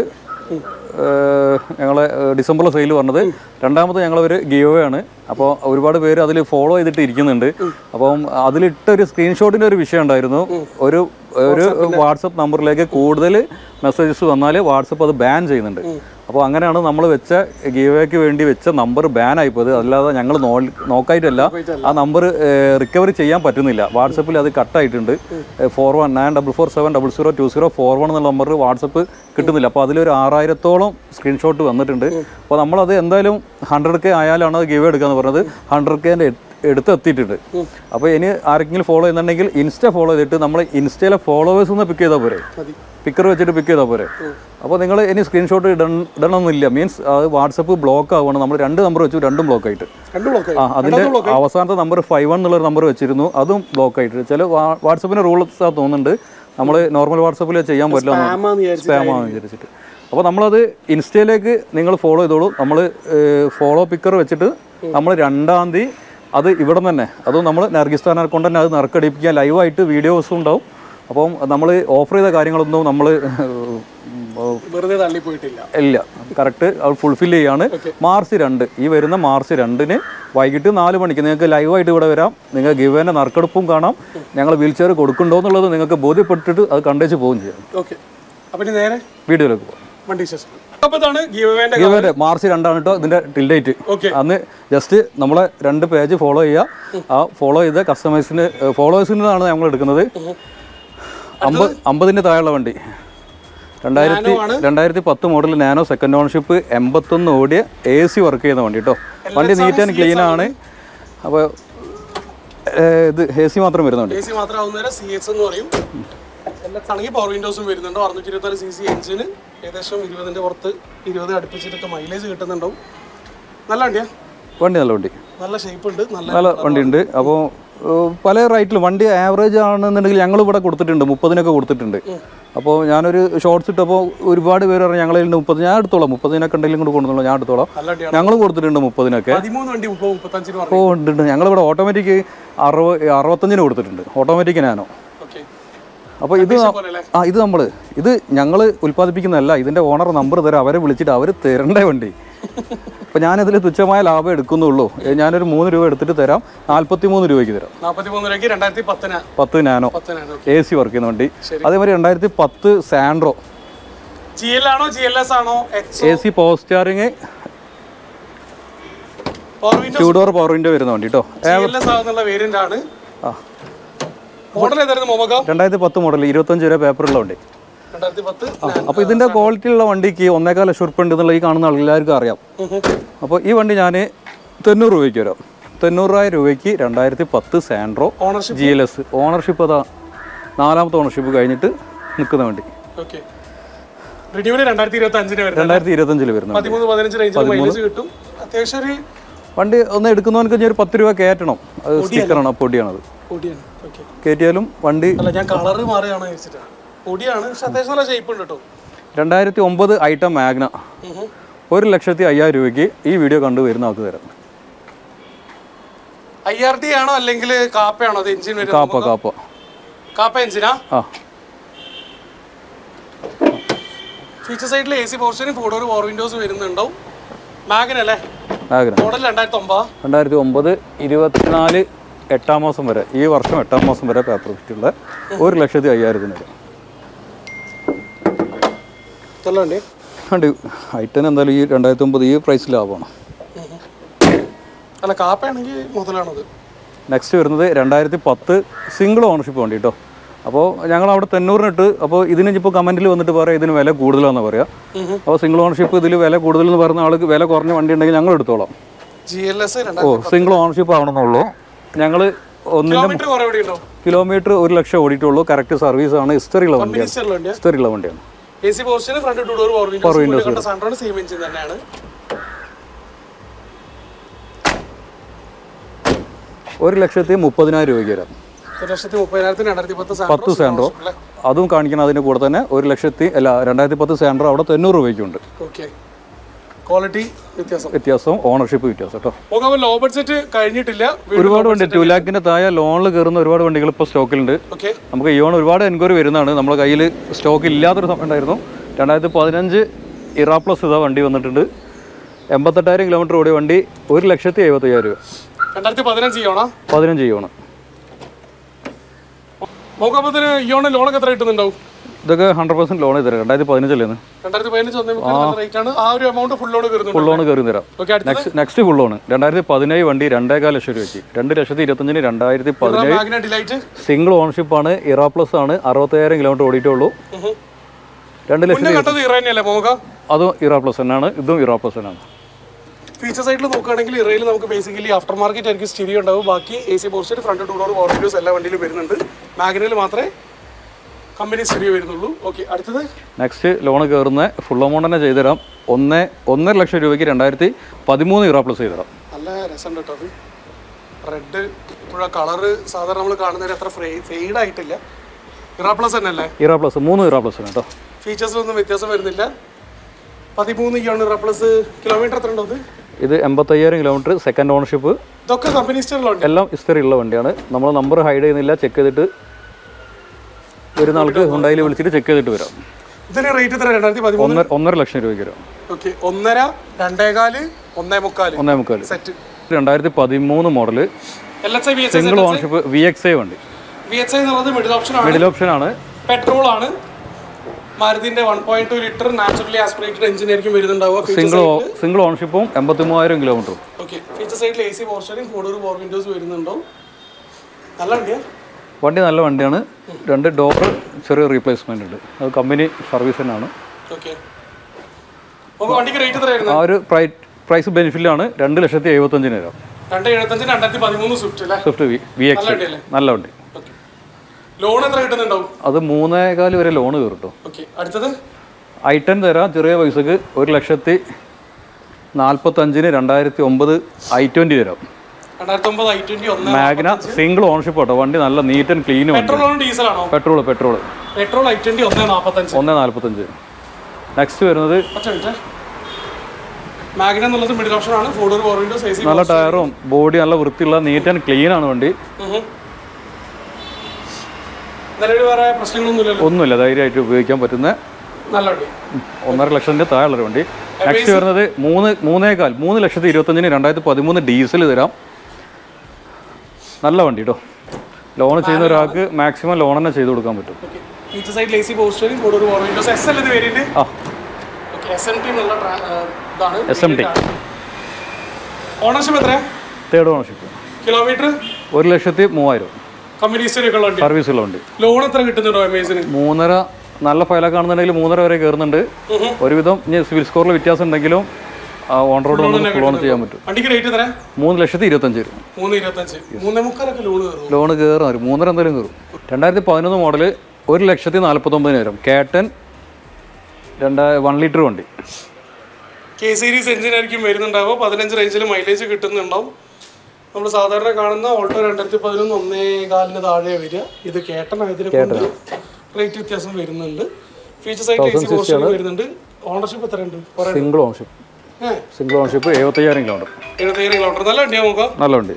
ഞങ്ങളെ ഡിസംബറിൽ സെയിൽ പറഞ്ഞത് രണ്ടാമത് ഞങ്ങളൊരു ഗിയോ ആണ് അപ്പോൾ ഒരുപാട് പേര് അതിൽ ഫോളോ ചെയ്തിട്ട് ഇരിക്കുന്നുണ്ട് അപ്പം അതിലിട്ട ഒരു സ്ക്രീൻഷോട്ടിൻ്റെ ഒരു വിഷയം ഉണ്ടായിരുന്നു ഒരു ഒരു വാട്സപ്പ് നമ്പറിലേക്ക് കൂടുതൽ മെസ്സേജസ് വന്നാൽ വാട്സപ്പ് അത് ബാൻ ചെയ്യുന്നുണ്ട് അപ്പോൾ അങ്ങനെയാണ് നമ്മൾ വെച്ച ഗീവേക്ക് വേണ്ടി വെച്ച നമ്പർ ബാൻ ആയിപ്പോയത് അല്ലാതെ ഞങ്ങൾ നോക്കായിട്ടല്ല ആ നമ്പർ റിക്കവറി ചെയ്യാൻ പറ്റുന്നില്ല വാട്സപ്പിൽ അത് കട്ടായിട്ടുണ്ട് four one nine double four seven double zero two zero four one എന്നുള്ള നമ്പർ വാട്സപ്പ് കിട്ടുന്നില്ല അപ്പോൾ അതിലൊരു ആറായിരത്തോളം സ്ക്രീൻഷോട്ട് വന്നിട്ടുണ്ട് അപ്പോൾ നമ്മളത് എന്തായാലും ഹൺഡ്രഡ് കെ ആയാലാണ് അത് ഗീവ് എടുക്കുക എന്ന് പറഞ്ഞത് ഹൺഡ്രഡ് കെൻ്റെ എടുത്ത് എത്തിയിട്ടുണ്ട് അപ്പോൾ ഇനി ആരെങ്കിലും ഫോളോ ചെയ്യുന്നുണ്ടെങ്കിൽ ഇൻസ്റ്റ ഫോളോ ചെയ്തിട്ട് നമ്മൾ ഇൻസ്റ്റയിലെ ഫോളോവേഴ്സ് ഒന്ന് പിക്ക് ചെയ്താൽ പോരെ മതി പിക്കർ വെച്ചിട്ട് പിക്ക് ചെയ്താൽ പോരെ അപ്പോൾ നിങ്ങൾ ഇനി സ്ക്രീൻഷോട്ട് ഇടണം ഇടണമെന്നില്ല മീൻസ് അത് വാട്സപ്പ് ബ്ലോക്ക് ആവുകയാണ് നമ്മൾ രണ്ട് നമ്പർ വെച്ചു രണ്ടും ബ്ലോക്ക് ആയിട്ട് രണ്ട് ബ്ലോക്ക് ആ അതിൻ്റെ അവസാനത്തെ നമ്പർ ഫൈവ് വൺ എന്നുള്ളൊരു നമ്പർ വെച്ചിരുന്നു അതും ബ്ലോക്ക് ആയിട്ട് ചില വാട്സപ്പിൻ്റെ റൂൾസ് ആ തോന്നുന്നുണ്ട് നമ്മൾ നോർമൽ വാട്സപ്പിൽ ചെയ്യാൻ പറ്റില്ല ആമാന്ന് വിചാരിച്ചു സ്പാമാണെന്ന് വിചാരിച്ചിട്ട് അപ്പോൾ നമ്മളത് ഇൻസ്റ്റയിലേക്ക് നിങ്ങൾ ഫോളോ ചെയ്തോളൂ നമ്മൾ ഫോളോ പിക്കർ വെച്ചിട്ട് നമ്മൾ രണ്ടാം തീയതി അത് ഇവിടെ തന്നെ അതും നമ്മൾ നർഗിസ്ഥാനെ കൊണ്ട് തന്നെ അത് നറുക്കടിപ്പിക്കാൻ ലൈവായിട്ട് വീഡിയോസും ഉണ്ടാവും അപ്പം നമ്മൾ ഓഫർ ചെയ്ത കാര്യങ്ങളൊന്നും നമ്മൾ വെറുതെ തള്ളി പോയിട്ടില്ല ഇല്ല കറക്റ്റ് അത് ഫുൾഫിൽ ചെയ്യാണ് മാർച്ച് രണ്ട് ഈ വരുന്ന മാർച്ച് രണ്ടിന് വൈകിട്ട് നാല് മണിക്ക് നിങ്ങൾക്ക് ലൈവായിട്ട് ഇവിടെ വരാം നിങ്ങൾ ഗിവേൻ്റെ നറുക്കെടുപ്പും കാണാം ഞങ്ങൾ വീൽ ചെയർ കൊടുക്കുന്നുണ്ടോ എന്നുള്ളത് നിങ്ങൾക്ക് ബോധ്യപ്പെട്ടിട്ട് അത് കണ്ടേച്ച് പോവുകയും ചെയ്യാം ഓക്കെ അപ്പൊ ഇനി നേരെ വീഡിയോയിലേക്ക് പോകാം വണ്ടി ശേഷം അപ്പൊ ഇതാണ് ഗീവേന്റെ ഗിവേൻ്റെ മാർച്ച് രണ്ടാണ് കേട്ടോ ഇതിൻ്റെ ടിൽ ഡേറ്റ് ഓക്കെ അന്ന് ജസ്റ്റ് നമ്മളെ രണ്ട് പേജ് ഫോളോ ചെയ്യുക ആ ഫോളോ ചെയ്ത കസ്റ്റമേഴ്സിന് ഫോളോവേഴ്സിനാണ് ഞങ്ങൾ എടുക്കുന്നത് അമ്പത് അമ്പതിൻ്റെ താഴെയുള്ള വണ്ടി രണ്ടായിരത്തി രണ്ടായിരത്തി പത്ത് മോഡൽ നാനോ സെക്കൻഡ് ഓണർഷിപ്പ് എൺപത്തൊന്ന് ഓടിയ എ സി വർക്ക് ചെയ്യുന്ന വണ്ടി കേട്ടോ വണ്ടി നീറ്റ് ആൻഡ് ക്ലീൻ ആണ് അപ്പോൾ ഇത് എ സി മാത്രം വരുന്നുണ്ട് എ സി മാത്രമാവുന്നവരെ സി എസ് എന്ന് പറയും എല്ലാത്താണെങ്കിൽ പവർ വിൻഡോസും വരുന്നുണ്ട് അറുന്നൂറ്റി ഇരുപത്തി സി സി എഞ്ചിന് ഏകദേശം ഇരുപതിന്റെ പുറത്ത് ഇരുപത് അടുപ്പിച്ചിട്ടൊക്കെ മൈലേജ് കിട്ടുന്നുണ്ടാവും നല്ല വണ്ടിയാ വണ്ടി നല്ല വണ്ടി നല്ല ഷേപ്പ് ഉണ്ട് നല്ല നല്ല വണ്ടിയുണ്ട് അപ്പോൾ പല റേറ്റിലും വണ്ടി ആവറേജ് ആണെന്നുണ്ടെങ്കിൽ ഞങ്ങൾ ഇവിടെ കൊടുത്തിട്ടുണ്ട് മുപ്പതിനൊക്കെ കൊടുത്തിട്ടുണ്ട് അപ്പോൾ ഞാനൊരു ഷോർട്സ് ഇട്ടപ്പോൾ ഒരുപാട് പേര് പറഞ്ഞു ഞങ്ങളെ മുപ്പത് ഞാൻ എടുത്തോളാം മുപ്പതിനൊക്കെ ഉണ്ടെങ്കിലും കൂടെ കൊണ്ടുവന്നോളാം ഞാൻ എടുത്തോളാം നല്ല വണ്ടിയാണ് ഞങ്ങൾ കൊടുത്തിട്ടുണ്ട് മുപ്പതിനൊക്കെ പതിമൂന്ന് വണ്ടി മുപ്പത് മുപ്പത്തഞ്ചിന് പറഞ്ഞു അപ്പോൾ ഉണ്ട് ഉണ്ട് ഞങ്ങളിവിടെ ഓട്ടോമാറ്റിക് അറുപത് അറുപത്തഞ്ചിന് കൊടുത്തിട്ടുണ്ട് ഓട്ടോമാറ്റിക് നാനോ ഓക്കെ അപ്പോൾ ഇത് പോലെ അല്ലേ ആ ഇത് നമ്മൾ ഇത് ഞങ്ങൾ ഉൽപ്പാദിപ്പിക്കുന്നതല്ല ഇതിൻ്റെ ഓണർ നമ്പർ തരാം അവരെ വിളിച്ചിട്ട് അവർ തരേണ്ട വണ്ടി അപ്പോൾ ഞാനിതിൽ തുച്ഛമായ ലാഭം എടുക്കുന്നുള്ളൂ ഏ, ഞാനൊരു മൂന്ന് രൂപ എടുത്തിട്ട് തരാം നാൽപ്പത്തി മൂന്ന് രൂപയ്ക്ക് തരാം നാൽപ്പത്തി മൂന്ന് രൂപയ്ക്ക് രണ്ടായിരത്തി പത്തിന് പത്ത് നാനോ പത്തിനാണ് എ സി വർക്ക് ചെയ്യുന്ന വണ്ടി ശരി. അതേമാതിരി രണ്ടായിരത്തി പത്ത് സാൻഡ്രോ ജി എൽ ആണോ ജി എൽ എസ് ആണോ X A C power steering power window two door power window വരുന്ന വണ്ടി കേട്ടോ ജി എൽ എസ് ആകുന്നുള്ള വേരിയന്റ് ആണ് ആ മോഡൽ ഏതായിരുന്നു മൊമക രണ്ടായിരത്തി പത്ത് മോഡൽ ഇരുപത്തഞ്ച് രൂപ പേപ്പറുള്ള വണ്ടി രണ്ടായിരത്തി പത്ത് അപ്പോൾ ഇതിൻ്റെ ക്വാളിറ്റി ഉള്ള വണ്ടിക്ക് ഒന്നേകാൽ ലക്ഷം ഉറുപ്പ് ഉണ്ട് എന്നുള്ള ഈ കാണുന്ന ആൾ എല്ലാവർക്കും അറിയാം അപ്പോൾ ഈ വണ്ടി ഞാൻ തൊണ്ണൂറ് രൂപയ്ക്ക് വരാം തൊണ്ണൂറായിരം രൂപയ്ക്ക് രണ്ടായിരത്തി പത്ത് Santro ownership G L S ownership അതാ നാലാമത്തെ ഓണർഷിപ്പ് കഴിഞ്ഞിട്ട് നിൽക്കുന്ന വണ്ടി ഓക്കെ റിന്യൂവൽ രണ്ടായിരത്തി ഇരുപത്തി അഞ്ചിന് വരുന്നത് രണ്ടായിരത്തി ഇരുപത്തഞ്ചിൽ വരുന്ന വണ്ടി പതിമൂന്ന് പതിനഞ്ച് റേഞ്ചിൽ മൈലേജ് കിട്ടും അത്യാവശ്യം ഒരു വണ്ടി ഒന്ന് എടുക്കുന്നവനക്ക് ഇനി ഒരു പത്ത് രൂപ കയറ്റണം അത് സ്റ്റിക്കറാണ് ആ പൊടിയാണത് പൊടിയാണ് ഓക്കെ കയറ്റിയാലും വണ്ടി അല്ല ഞാൻ കളറ് മാറുകയാണ് വെച്ചിട്ടാണ് പൊടിയാണ് പക്ഷെ അത്യാവശ്യം നല്ല ഷേപ്പ് ഉണ്ട് കേട്ടോ രണ്ടായിരത്തി ഒമ്പത് ഐറ്റം മാഗ്ന ഒരു ലക്ഷത്തി അയ്യായിരം രൂപയ്ക്ക് ഈ വീഡിയോ കണ്ടു വരുന്ന ആൾക്ക് തരാം ഐ ആർ ടി ആണോ അല്ലെങ്കിൽ കാപ്പയാണോ അത് എഞ്ചിൻ വരുന്നത് കാപ്പ കാപ്പ കാപ്പ എഞ്ചിനാ ആ ഫീച്ചർ സൈഡിൽ എ സി പോർഷനും ഫോർ ഡോർ പവർ വിൻഡോസ് വരുന്നുണ്ടാവും മാഗൻ അല്ലേ മാഗ്ന മോഡൽ രണ്ടായിരത്തി ഒമ്പത് രണ്ടായിരത്തി ഒമ്പത് ഇരുപത്തിനാല് എട്ടാം മാസം വരെ ഈ വർഷം എട്ടാം മാസം വരെ പേപ്പർ ഫിറ്റുള്ള ഒരു ലക്ഷത്തി അയ്യായിരത്തിന് വരും നല്ല വണ്ടി ഉണ്ട് ഐറ്റൻ എന്തായാലും ഈ രണ്ടായിരത്തി ഒമ്പത് ഈ പ്രൈസ് ലാഭമാണ് അല്ല കാപ്പയാണെങ്കിൽ മുതലാണത് നെക്സ്റ്റ് വരുന്നത് രണ്ടായിരത്തി പത്ത് സിംഗിൾ ഓണർഷിപ്പ് വണ്ടി കേട്ടോ അപ്പോൾ ഞങ്ങൾ അവിടെ തൊണ്ണൂറിനിട്ട് അപ്പോൾ ഇതിന് ഇപ്പോൾ കമൻറ്റിൽ വന്നിട്ട് പറയാം ഇതിന് വില കൂടുതലാണെന്ന് പറയാം അപ്പോൾ സിംഗിൾ ഓണർഷിപ്പ് ഇതിൽ വില കൂടുതൽ എന്ന് പറയുന്ന ആൾക്ക് വില കുറഞ്ഞ വണ്ടി ഉണ്ടെങ്കിൽ ഞങ്ങൾ എടുത്തോളാം ജി എൽ എസ് ഓ രണ്ടായിരത്തി സിംഗിൾ ഓണർഷിപ്പ് ആവണമെന്നുള്ളൂ ഞങ്ങൾ ഒന്നിൻ്റെ കിലോമീറ്റർ കുറേ എവിടെ ഉണ്ടോ കിലോമീറ്റർ ഒരു ലക്ഷം ഓടിയിട്ടുള്ളൂ കറക്റ്റ് സർവീസ് ആണ് ഹിസ്റ്ററി ഉള്ള വണ്ടിയാണ് മിനിസ്റ്ററിലുള്ള വണ്ടിയാ ഹിസ്റ്ററി ഉള്ള വണ്ടിയാണ് എ സി പോർഷന് front two door power windows കണ്ട സാൻഡ്രോണ് സെയിം എഞ്ചിൻ തന്നെയാണ് ഒരു ലക്ഷത്തി മുപ്പതിനായിരം രൂപയ്ക്ക് വരാം ഒരു ലക്ഷത്തി മുപ്പതിനായിരത്തിന് രണ്ടായിരത്തി പത്ത് പത്ത് സാൻഡ്രോ അതും കാണിക്കണം അതിന് കൂടെ തന്നെ ഒരു ലക്ഷത്തി അല്ല രണ്ടായിരത്തി പത്ത് സാൻഡ്രോ അവിടെ തൊണ്ണൂറ് രൂപയ്ക്കുണ്ട് ഓക്കെ ക്വാളിറ്റി വ്യത്യാസം വ്യത്യാസം ഓണർഷിപ്പ് വ്യത്യാസം കേട്ടോ നോക്കാം ലോ ബഡ്ജറ്റ് കഴിഞ്ഞിട്ടില്ല ഒരുപാട് വണ്ടി ടു ലാഖിന്റെ താഴെ ലോണിൽ കയറുന്ന ഒരുപാട് വണ്ടികൾ ഇപ്പോൾ സ്റ്റോക്കിലുണ്ട് ഓക്കെ നമുക്ക് ഈ ഓൺ ഒരുപാട് എൻക്വയറി വരുന്നതാണ് നമ്മുടെ കയ്യിൽ സ്റ്റോക്ക് ഇല്ലാത്തൊരു സമയം ഉണ്ടായിരുന്നു രണ്ടായിരത്തി പതിനഞ്ച് ഇറാ പ്ലസ് ഇതാ വണ്ടി വന്നിട്ടുണ്ട് എൺപത്തെട്ടായിരം കിലോമീറ്റർ ഓടിയ വണ്ടി ഒരു ലക്ഷത്തി എഴുപത്തയ്യായിരം രൂപ രണ്ടായിരത്തി പതിനഞ്ച് ചെയ്യണോ പതിനഞ്ച് ചെയ്യണം നോക്കുമ്പോഴത്തേന് ഇയോണ് ലോണൊക്കെ എത്ര കിട്ടുന്നുണ്ടാവും ഇതൊക്കെ ഹൺഡ്രഡ് പെർസെന്റ് ലോൺ തരാം രണ്ടായിരത്തി പതിനഞ്ചല്ലേന്ന് രണ്ടായിരത്തി പതിനഞ്ച് ഒന്നേ മുക്കാൽ റേറ്റ് ആണ് ആ ഒരു എമൗണ്ട് ഫുൾ ലോൺ കയറുന്നുണ്ട് ഫുൾ ലോൺ കയറി തരാം ഓക്കെ അടുത്ത നെക്സ്റ്റ് നെക്സ്റ്റ് ഫുൾ ലോൺ രണ്ടായിരത്തി പതിനേഴ് വണ്ടി രണ്ടേകാൽ ലക്ഷം രൂപയ്ക്ക് രണ്ട് ലക്ഷത്തി ഇരുപത്തഞ്ചിന് രണ്ടായിരത്തി പതിനേഴ് മാഗ്ന ഡിലൈറ്റ് സിംഗിൾ ഓണർഷിപ്പ് ആണ് ഇറാ പ്ലസ് ആണ് അറുപത്തയ്യായിരം കിലോമീറ്റർ ഓടിയിട്ടേ ഉള്ളൂ രണ്ട് ലക്ഷം മുന്നേ കണ്ടത് ഇറേനെയല്ലേ മോക അതും ഇറാ പ്ലസ് തന്നെയാണ് ഇതും ഇറാ പ്ലസ് തന്നെയാണ് ഫീച്ചർ സൈഡിൽ നോക്കുകയാണെങ്കിൽ ഇറയിൽ നമുക്ക് ബേസിക്കലി ആഫ്റ്റർ മാർക്കറ്റ് ആയിരിക്കും സ്റ്റീരിയോ ഉണ്ടാവും ബാക്കി A C portion front two door power windows എല്ലാ വണ്ടിയിലും വരുന്നുണ്ട് മാഗ്നയിൽ മാത്രമേ കമ്പനി സ്റ്റീരിയോ വരുന്നുള്ളൂ ഓക്കെ അടുത്തത് നെക്സ്റ്റ് ലോൺ കയറുന്ന ഫുൾ എമൗണ്ട് തന്നെ ചെയ്തുതരാം ഒന്ന് ഒന്നര ലക്ഷം രൂപയ്ക്ക് രണ്ടായിരത്തി പതിമൂന്ന് ഇറാ പ്ലസ് ചെയ്തുതരാം നല്ല രസമുണ്ട് കേട്ടോ അത് റെഡ് ഇപ്പോഴാ കളറ് സാധാരണ നമ്മൾ കാണുന്നതിന് അത്ര ഫെയ്ഡ് ആയിട്ടില്ല ഇറാ പ്ലസ് തന്നെ അല്ലേ ഇറാ പ്ലസ് മൂന്ന് ഇറാ പ്ലസ് ആണ് കേട്ടോ ഫീച്ചേഴ്സിലൊന്നും വ്യത്യാസം വരുന്നില്ല പതിമൂന്ന് ഇയാണ് ഇറാ പ്ലസ് കിലോമീറ്റർ എത്ര ഉണ്ടോ അത് ഇത് എൺപത്തയ്യായിരം കിലോമീറ്റർ സെക്കൻഡ് ഓണർഷിപ്പ് ഇതൊക്കെ കമ്പനി സ്റ്റോറിലുണ്ട് എല്ലാം ഹിസ്റ്ററി ഉള്ള വണ്ടിയാണ് നമ്മൾ നമ്പർ ഹൈഡ് ചെയ്യുന്നില്ല ചെക്ക് ചെയ്തിട്ട് വരുന്ന ആൾക്ക് ഹുണ്ടായിൽ വിളിച്ചിട്ട് ചെക്ക് ചെയ്തിട്ട് വരാം ഇതിന് റേറ്റ് എത്ര രണ്ടായിരത്തി പതിമൂന്ന് ഒന്നര ഒന്നര ലക്ഷം രൂപയ്ക്ക് വരാം ഓക്കെ ഒന്നര രണ്ടേകാല് ഒന്നേ മുക്കാല് ഒന്നേ മുക്കാൽ സെറ്റ് രണ്ടായിരത്തി പതിമൂന്ന് model L H I B H single ownership V X I വണ്ടി വി എച്ച് ഐ എന്നുള്ളത് മിഡിൽ ഓപ്ഷൻ ആണ് മിഡിൽ ഓപ്ഷൻ ആണ് പെട്രോൾ ആണ് മാരുതിന്റെ one point two litre naturally aspirated engine ആയിരിക്കും വരുന്നുണ്ടാവുക ഫീച്ചർ സിംഗിൾ സിംഗിൾ ഓണർഷിപ്പും എൺപത്തി മൂവായിരം കിലോമീറ്ററും ഓക്കെ ഫീച്ചർ സൈഡിൽ എ സി പോർഷനും ഫോർ ഡോർ ഫോർ വിൻഡോസ് വരുന്നുണ്ടോ നല്ല വണ്ടിയാ വണ്ടി നല്ല വണ്ടിയാണ് രണ്ട് ഡോർ ചെറിയ റീപ്ലേസ്മെന്റ് ഉണ്ട് അത് കമ്പനി സർവീസ് തന്നെയാണ് ഓക്കെ നമുക്ക് വണ്ടിക്ക് റേറ്റ് എത്രയായിരുന്നു ആ ഒരു പ്രൈ പ്രൈസ് ബെനിഫിറ്റിലാണ് രണ്ട് ലക്ഷത്തി എഴുപത്തഞ്ചിന് തരാം രണ്ട് എഴുപത്തഞ്ച് രണ്ടായിരത്തി പതിമൂന്ന് സ്വിഫ്റ്റ് അല്ലേ സ്വിഫ്റ്റ് വി വി നല്ല എക്സ് വണ്ടിയല്ലേ നല്ല വണ്ടി ഓക്കെ ലോൺ എത്ര കിട്ടുന്നുണ്ടാവും അത് മൂന്നേകാല് വരെ ലോൺ കയറും കേട്ടോ ഓക്കെ അടുത്തത് ഐ ടെൻ തരാം ചെറിയ പൈസക്ക് ഒരു ലക്ഷത്തി നാൽപ്പത്തഞ്ചിന് രണ്ടായിരത്തി ഒമ്പത് ഐ ട്വൻറ്റി തരാം രണ്ടായിരത്തി ഒമ്പത് ഐ ട്വന്റി ഒന്ന് മാഗ്ന സിംഗിൾ ഓണർഷിപ്പ് കേട്ടോ വണ്ടി നല്ല നീറ്റ് ആൻഡ് ക്ലീൻ വണ്ടി പെട്രോൾ ആണോ ഡീസൽ ആണോ petrol petrol petrol I twenty ഒന്ന് നാൽപ്പത്തഞ്ച് ഒന്ന് നാൽപ്പത്തഞ്ച് നെക്സ്റ്റ് വരുന്നത് ഒറ്റ മിനിറ്റ് മാഗ്ന എന്നുള്ളത് മിഡിൽ ഓപ്ഷൻ ആണ് four door four windows A C നല്ല ടയറും ബോഡി നല്ല വൃത്തിയുള്ള നീറ്റ് ആൻഡ് ക്ലീൻ ആണ് വണ്ടി നിലവിൽ വേറെ പ്രശ്നങ്ങളൊന്നുമില്ലല്ലോ ഒന്നുമില്ല ധൈര്യമായിട്ട് ഉപയോഗിക്കാൻ പറ്റുന്ന നല്ല വണ്ടി ഒന്നര ലക്ഷത്തിൻ്റെ താഴെയുള്ള വണ്ടി നെക്സ്റ്റ് വരുന്നത് മൂന്ന് മൂന്നേകാൽ മൂന്ന് ലക്ഷത്തി ഇരുപത്തഞ്ചിന് രണ്ടായിരത്തി പതിമൂന്ന് ഡീസൽ തരാം നല്ല വണ്ടി കേട്ടോ ലോൺ ചെയ്യുന്ന ഒരാൾക്ക് മാക്സിമം ലോൺ തന്നെ ചെയ്ത് കൊടുക്കാൻ പറ്റും ഓക്കെ ഫീച്ചർ സൈഡ് ലേസി പോസ്റ്ററിംഗ് four door four windows S L ഇത് വേരിയന്റ് ആ ഓക്കെ എസ് എം ടി എന്നുള്ള ട്രാ- ആ, ഇതാണ് SMT. ഓണർഷിപ്പ് എത്ര തേർഡ് ഓണർഷിപ്പ് കിലോമീറ്റർ ഒരു ലക്ഷത്തി മൂവായിരം കമ്പനി ഹിസ്റ്ററി ഒക്കെ ഉള്ള വണ്ടി സർവീസുള്ള വണ്ടി ലോൺ എത്ര കിട്ടുന്നുണ്ടോ എമേസിന് മൂന്നര നല്ല ഫയലൊക്കെ കാണുന്നുണ്ടെങ്കിൽ മൂന്നര വരെ കയറുന്നുണ്ട് ഒരുവിധം ഇനി സിവിൽ സ്കോറിൽ വ്യത്യാസം ഉണ്ടെങ്കിലും ഓൺ റോഡ് വന്ന് ഫുൾ ഓൺ ചെയ്യാൻ പറ്റും വണ്ടിക്ക് റേറ്റ് എത്ര മൂന്ന് ലക്ഷത്തി ഇരുപത്തഞ്ച് വരും മൂന്ന് ഇരുപത്തഞ്ച് മൂന്നേ മുക്കാലൊക്കെ ലോൺ കയറും ലോൺ കയറാൻ വരും മൂന്നര എന്തായാലും കയറും രണ്ടായിരത്തി പതിനൊന്ന് മോഡൽ ഒരു ലക്ഷത്തി നാൽപ്പത്തൊമ്പതിനായിരം കേട്ടൻ രണ്ടാ വൺ ലിറ്റർ വണ്ടി കെ സീരീസ് എഞ്ചിൻ ആയിരിക്കും വരുന്നുണ്ടാവുക പതിനഞ്ച് റേഞ്ചിൽ മൈലേജ് കിട്ടുന്നുണ്ടാവും നമ്മൾ സാധാരണ കാണുന്ന ഓൾട്ടോ രണ്ടായിരത്തി പതിനൊന്ന് ഒന്നേ കാലിന് താഴെ വരിക ഇത് കേട്ടനായതിനെ കൊണ്ട് റേറ്റ് വ്യത്യാസം വരുന്നുണ്ട് ഫീച്ചേഴ്സ് ആയിട്ട് എ സി പോർഷൻ വരുന്നുണ്ട് ഓണർഷിപ്പ് എത്ര ഉണ്ട് സിംഗിൾ ഓണർഷിപ്പ് ഏഹ് സിംഗിൾ ഓണർഷിപ്പ് എഴുപത്തയ്യായിരം കിലോമീറ്റർ എഴുപത്തേഴ് കിലോമീറ്റർ നല്ല വണ്ടിയാ നോക്കാം നല്ല വണ്ടി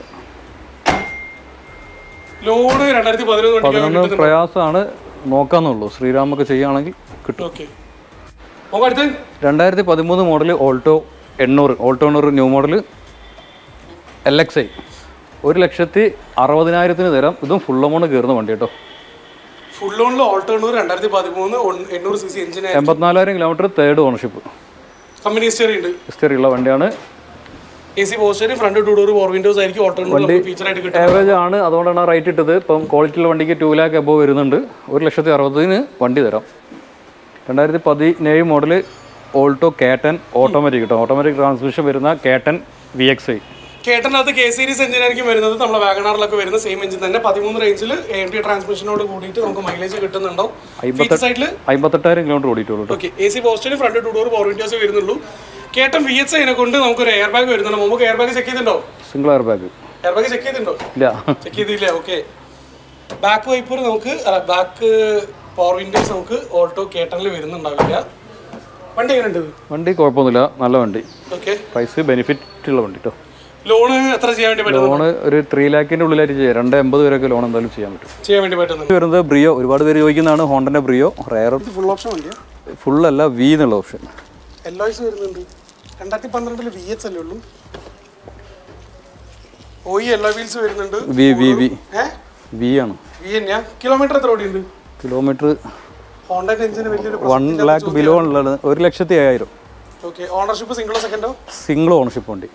ലോഡ് രണ്ടായിരത്തി പതിനൊന്ന് വണ്ടിക്ക് പതിനൊന്ന് പ്രയാസമാണ് നോക്കാന്നുള്ളൂ ശ്രീരാമൊക്കെ ചെയ്യുകയാണെങ്കിൽ കിട്ടും ഓക്കെ നോക്കാം അടുത്ത് രണ്ടായിരത്തി പതിമൂന്ന് മോഡൽ ഓൾട്ടോ എണ്ണൂറ് ഓൾട്ടോ എണ്ണൂറ് new model L X I ഒരു ലക്ഷത്തി അറുപതിനായിരത്തിന് തരാം ഇതും ഫുൾ എമൗണ്ട് കയറുന്ന വണ്ടി കേട്ടോ ഫുൾ ലോണിൽ ഓൾട്ടോ എണ്ണൂറ് രണ്ടായിരത്തി പതിമൂന്ന് എണ്ണൂറ് സി സി എഞ്ചിൻ എൺപത്തിനാലായിരം kilometre third ownership company history ഉണ്ട് ഹിസ്റ്ററി ഉള്ള വണ്ടിയാണ് എ സി പോസ്റ്റർ front two door four windows ആയിരിക്കും ഓൾട്ടോ എണ്ണൂറ് ഫീച്ചർ ആയിട്ട് കിട്ടും ആവറേജ് ആണ് അതുകൊണ്ടാണ് ആ റേറ്റ് ഇട്ടത് ഇപ്പം ക്വാളിറ്റിയുള്ള വണ്ടിക്ക് ടു ലാക്ക് എബോ വരുന്നുണ്ട് ഒരു ലക്ഷത്തി അറുപതിന് വണ്ടി തരാം രണ്ടായിരത്തി പതിനേഴ് മോഡൽ ഓൾട്ടോ കേട്ടൻ ഓട്ടോമാറ്റിക് കേട്ടോ ഓട്ടോമാറ്റിക് ട്രാൻസ്മിഷൻ വരുന്ന കേട്ടൻ വി എക്സ് ഐ കേട്ടനകത്ത് കെ സീരീസ് എഞ്ചിൻ ആയിരിക്കും വരുന്നത് നമ്മുടെ വാഗണാറിലൊക്കെ വരുന്ന സെയിം എഞ്ചിൻ തന്നെ പതിമൂന്ന് റേഞ്ചിൽ എ എം ടി ട്രാൻസ്മിഷനോട് കൂടിയിട്ട് നമുക്ക് മൈലേജ് കിട്ടുന്നുണ്ടാവും ഫീച്ചർ സൈഡിൽ അമ്പത്തെട്ടായിരം കിലോമീറ്റർ ഓടിയിട്ടുള്ളൂ കേട്ടോ ഓക്കെ എ സി പോസ്റ്റിന് front two door four windows വരുന്നുള്ളൂ കേട്ടൻ വി എച്ച് ഐനെ കൊണ്ട് നമുക്കൊരു എയർ ബാഗ് വരുന്നുണ്ട് മുമ്പ് എയർ ബാഗ് ചെക്ക് ചെയ്തിട്ടുണ്ടോ single air bag air bag check ചെയ്തിട്ടുണ്ടോ ഇല്ല ചെക്ക് ചെയ്തില്ലേ ഓക്കെ ബാക്ക് വൈപ്പർ നമുക്ക് അല്ല ബാക്ക് പവർ വിൻഡോസ് നമുക്ക് ഓൾട്ടോ കേട്ടനിൽ വരുന്നുണ്ടാവില്ല വണ്ടി എങ്ങനെയുണ്ട് വണ്ടി കുഴപ്പമൊന്നുമില്ല നല്ല വണ്ടി ഓക്കെ പ്രൈസ് ബെനിഫിറ്റ് ഉള്ള വണ്ടി കേട്ടോ ലോണ് എത്ര ചെയ്യാൻ വേണ്ടി പറ്റും ലോണ് ഒരു ത്രീ ലാക്കിൻ്റെ ഉള്ളിലായിട്ട് ചെയ്യാം രണ്ട് എൺപത് വരെയൊക്കെ ലോൺ എന്തായാലും ചെയ്യാൻ പറ്റും ചെയ്യാൻ വേണ്ടി പറ്റുന്നുണ്ട് ഇത് വരുന്നത് ബ്രിയോ ഒരുപാട് പേര് ചോദിക്കുന്നതാണ് ഹോണ്ടൻ്റെ ബ്രിയോ റയർ ഇത് ഫുൾ ഓപ്ഷൻ വണ്ടിയാ ഫുള്ളല്ല വി എന്നുള്ള ഓപ്ഷൻ എൽ ഐസ് വരുന്നുണ്ട് രണ്ടായിരത്തി പന്ത്രണ്ടില് വി എച്ച് അല്ലേ ഉള്ളൂ ഓ ഈ എല്ലാ വീൽസ് വരുന്നുണ്ട് വി വി വി ഏ വി ആണ് വി തന്നെയാ കിലോമീറ്റർ എത്ര ഓടിയുണ്ട് കിലോമീറ്റർ ഹോണ്ടൻ്റെ എഞ്ചിന് വലിയൊരു വൺ ലാക്ക് ബിലോ ഉള്ളത് ഒരു ലക്ഷത്തി അയ്യായിരം ഓക്കെ ഓണർഷിപ്പ് സിംഗിളോ സെക്കൻഡോ സിംഗിൾ ഓണർഷിപ്പ് വണ്ടി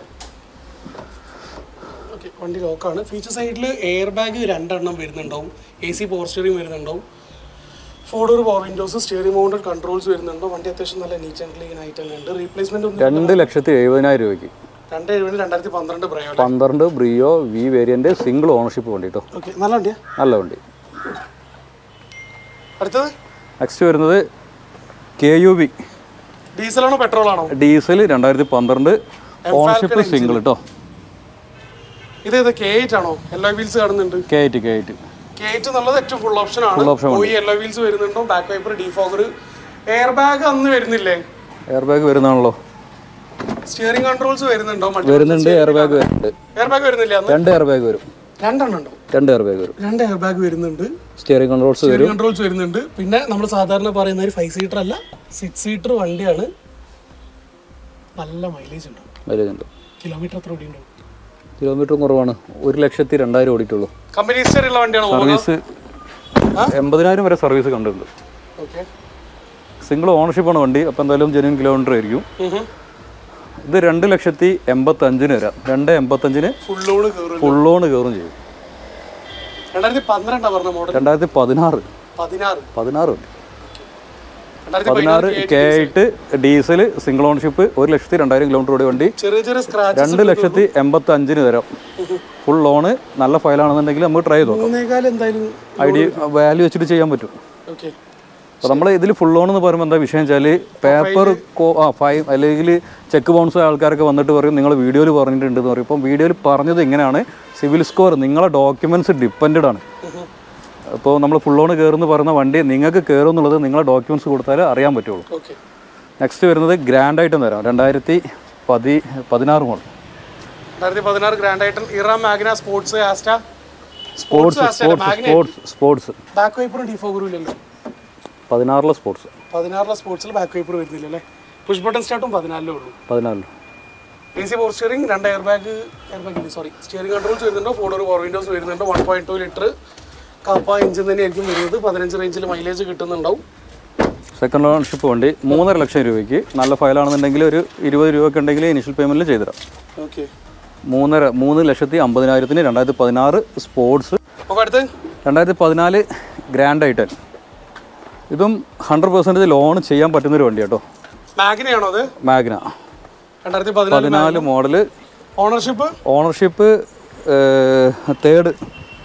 ഓക്കെ വണ്ടി ലോക്കാണ് ഫീച്ചർ സൈഡിൽ എയർ ബാഗ് രണ്ടെണ്ണം വരുന്നുണ്ടാവും എ സി പവർ സ്റ്റിയറിംഗ് വരുന്നുണ്ടാവും four door power windows steering mounted controls വരുന്നുണ്ടോ വണ്ടി അത്യാവശ്യം നല്ല നീറ്റ് ആൻഡ് ക്ലീൻ ആയിട്ട് തന്നെ ഉണ്ട് റീപ്ലേസ്മെന്റ് ഒന്നും രണ്ട് ലക്ഷത്തി എഴുപതിനായിരം രൂപയ്ക്ക് രണ്ട് എഴുപത് രണ്ടായിരത്തി പന്ത്രണ്ട് പ്രയോ പന്ത്രണ്ട് Brio V variant single ownership വണ്ടി കേട്ടോ ഓക്കെ നല്ല വണ്ടിയാ നല്ല വണ്ടി അടുത്തത് നെക്സ്റ്റ് വരുന്നത് കെ യു ബി ഡീസലാണോ പെട്രോൾ ആണോ ഡീസൽ രണ്ടായിരത്തി പന്ത്രണ്ട് ഓണർഷിപ്പ് സിംഗിൾ കേട്ടോ ഇത് ഇത് കെ എയ്റ്റ് ആണോ എല്ലാ വീൽസ് കാണുന്നുണ്ട് K eight K eight K eight എന്നുള്ളത് ഏറ്റവും ഫുൾ ഓപ്ഷൻ ആണ് Full option പോയി എല്ലാ വീൽസ് വരുന്നുണ്ടോ back wiper defogger air bag അന്ന് വരുന്നില്ലേ എയർ ബാഗ് വരുന്നതാണല്ലോ സ്റ്റിയറിംഗ് കൺട്രോൾസ് വരുന്നുണ്ടോ വരുന്നുണ്ട് എയർ ബാഗ് വരുന്നുണ്ട് എയർ ബാഗ് വരുന്നില്ല അന്ന് രണ്ട് എയർ ബാഗ് വരും രണ്ടെണ്ണം ഉണ്ടോ രണ്ട് എയർ ബാഗ് വരും രണ്ട് എയർ ബാഗ് വരുന്നുണ്ട് സ്റ്റിയറിംഗ് കൺട്രോൾസ് വരും സ്റ്റിയറിംഗ് കൺട്രോൾസ് വരുന്നുണ്ട് പിന്നെ നമ്മൾ സാധാരണ പറയുന്ന ഒരു ഫൈവ് സീറ്റർ അല്ല സിക്സ് സീറ്റർ വണ്ടിയാണ് നല്ല മൈലേജ് ഉണ്ടാവും വരുന്നുണ്ട് കിലോമീറ്റർ എത്ര ഓടി ഉണ്ടാവും കിലോമീറ്ററും കുറവാണ് ഒരു ലക്ഷത്തി രണ്ടായിരം ഓടിയിട്ടുള്ളൂ കമ്പനി ഹിസ്റ്ററി ഉള്ള വണ്ടിയാണ് സർവീസ് എൺപതിനായിരം വരെ സർവീസ് കണ്ടിട്ടുണ്ട് ഓക്കെ സിംഗിൾ ഓണർഷിപ്പാണ് വണ്ടി അപ്പോൾ എന്തായാലും ജെന്യൂൻ കിലോമീറ്റർ ആയിരിക്കും ഇത് രണ്ട് ലക്ഷത്തി എൺപത്തഞ്ചിന് വരാം രണ്ട് എൺപത്തഞ്ചിന് ഫുൾ ലോഡ് കയറും ഫുൾ ലോൺ കയറും ചെയ്യും രണ്ടായിരത്തി പന്ത്രണ്ടാ പറഞ്ഞ മോഡൽ രണ്ടായിരത്തി പതിനാറ് പതിനാറ് പതിനാറ് വണ്ടി രണ്ടായിരത്തി പതിനാറ് കെ ആയിട്ട് ഡീസൽ സിംഗിൾ ഓണർഷിപ്പ് ഒരു ലക്ഷത്തി രണ്ടായിരം കിലോമീറ്റർ ഓടിയ വണ്ടി ചെറിയ ചെറിയ സ്ക്രാച്ച് രണ്ട് ലക്ഷത്തി എൺപത്തി അഞ്ചിന് തരാം ഫുൾ ലോണ് നല്ല ഫയലാണെന്നുണ്ടെങ്കിൽ നമുക്ക് ട്രൈ ചെയ്ത് നോക്കാം മൂന്നേകാൽ എന്തായാലും ഐ ഡി വാല്യൂ വെച്ചിട്ട് ചെയ്യാൻ പറ്റും ഓക്കെ അപ്പോൾ നമ്മൾ ഇതിൽ ഫുൾ ലോൺ എന്ന് പറയുമ്പോൾ എന്താ വിഷയം വെച്ചാൽ പേപ്പർ കോ ആ ഫൈൻ അല്ലെങ്കിൽ ചെക്ക് ബൗൺസ് ആൾക്കാരൊക്കെ വന്നിട്ട് പറയും നിങ്ങൾ വീഡിയോയിൽ പറഞ്ഞിട്ടുണ്ട് എന്ന് പറയും ഇപ്പം വീഡിയോയിൽ പറഞ്ഞത് ഇങ്ങനെയാണ് സിവിൽ സ്കോർ നിങ്ങളെ ഡോക്യുമെൻറ്റ്സ് ഡിപ്പെൻഡ് ആണ് അപ്പോൾ നമ്മൾ ഫുൾ ലോൺ കയറുമെന്ന് പറയുന്ന വണ്ടി നിങ്ങൾക്ക് കയറും എന്നുള്ളത് നിങ്ങളെ ഡോക്യുമെൻറ്റ്സ് കൊടുത്താലേ അറിയാൻ പറ്റുള്ളൂ ഓക്കെ നെക്സ്റ്റ് വരുന്നത് ഗ്രാൻഡ് ആയിട്ടും തരാം രണ്ടായിരത്തി പതി പതിനാറ് മോഡൽ രണ്ടായിരത്തി പതിനാറ് ഗ്രാൻഡ് ആയിട്ട് Era Magna Sports Asta Sports Sports Sports Sports back വൈപ്പറും ഡിഫോഗറും ഇല്ലല്ലോ പതിനാറിലെ സ്പോർട്സ് പതിനാറിലെ സ്പോർട്സിൽ ബാക്ക് വൈപ്പർ വരുന്നില്ല അല്ലേ പുഷ് ബട്ടൺ സ്റ്റാർട്ടും പതിനാലിലേ ഉള്ളൂ പതിനാലിൽ എ സി പവർ സ്റ്റിയറിംഗ് രണ്ട് air bag air bag sorry steering controls വരുന്നുണ്ടോ ഫോർ ഡോർ പവർ വിൻഡോസ് വരുന്നുണ്ട് one point two litre Kappa engine തന്നെയായിരിക്കും വരുന്നത് പതിനഞ്ച് റേഞ്ചിൽ മൈലേജ് കിട്ടുന്നുണ്ടാവും സെക്കൻഡ് ഓണർഷിപ്പ് വണ്ടി മൂന്നര ലക്ഷം രൂപയ്ക്ക് നല്ല ഫയലാണെന്നുണ്ടെങ്കിൽ ഒരു ഇരുപത് രൂപയൊക്കെ ഉണ്ടെങ്കിൽ ഇനിഷ്യൽ പേയ്മെൻറ്റിൽ ചെയ്തുതരാം ഓക്കെ മൂന്നര മൂന്ന് ലക്ഷത്തി അമ്പതിനായിരത്തിന് രണ്ടായിരത്തി പതിനാറ് സ്പോർട്സ് അപ്പോൾ അടുത്ത് രണ്ടായിരത്തി പതിനാല് ഗ്രാൻഡ് ഐറ്റൻ ഇതും ഹൺഡ്രഡ് പെർസെൻറ്റേജ് ലോൺ ചെയ്യാൻ പറ്റുന്നൊരു വണ്ടി കേട്ടോ മാഗ്നയാണോ അത് മാഗ്ന രണ്ടായിരത്തി പതിനാല് പതിനാല് മോഡല് ഓണർഷിപ്പ് ഓണർഷിപ്പ് തേർഡ്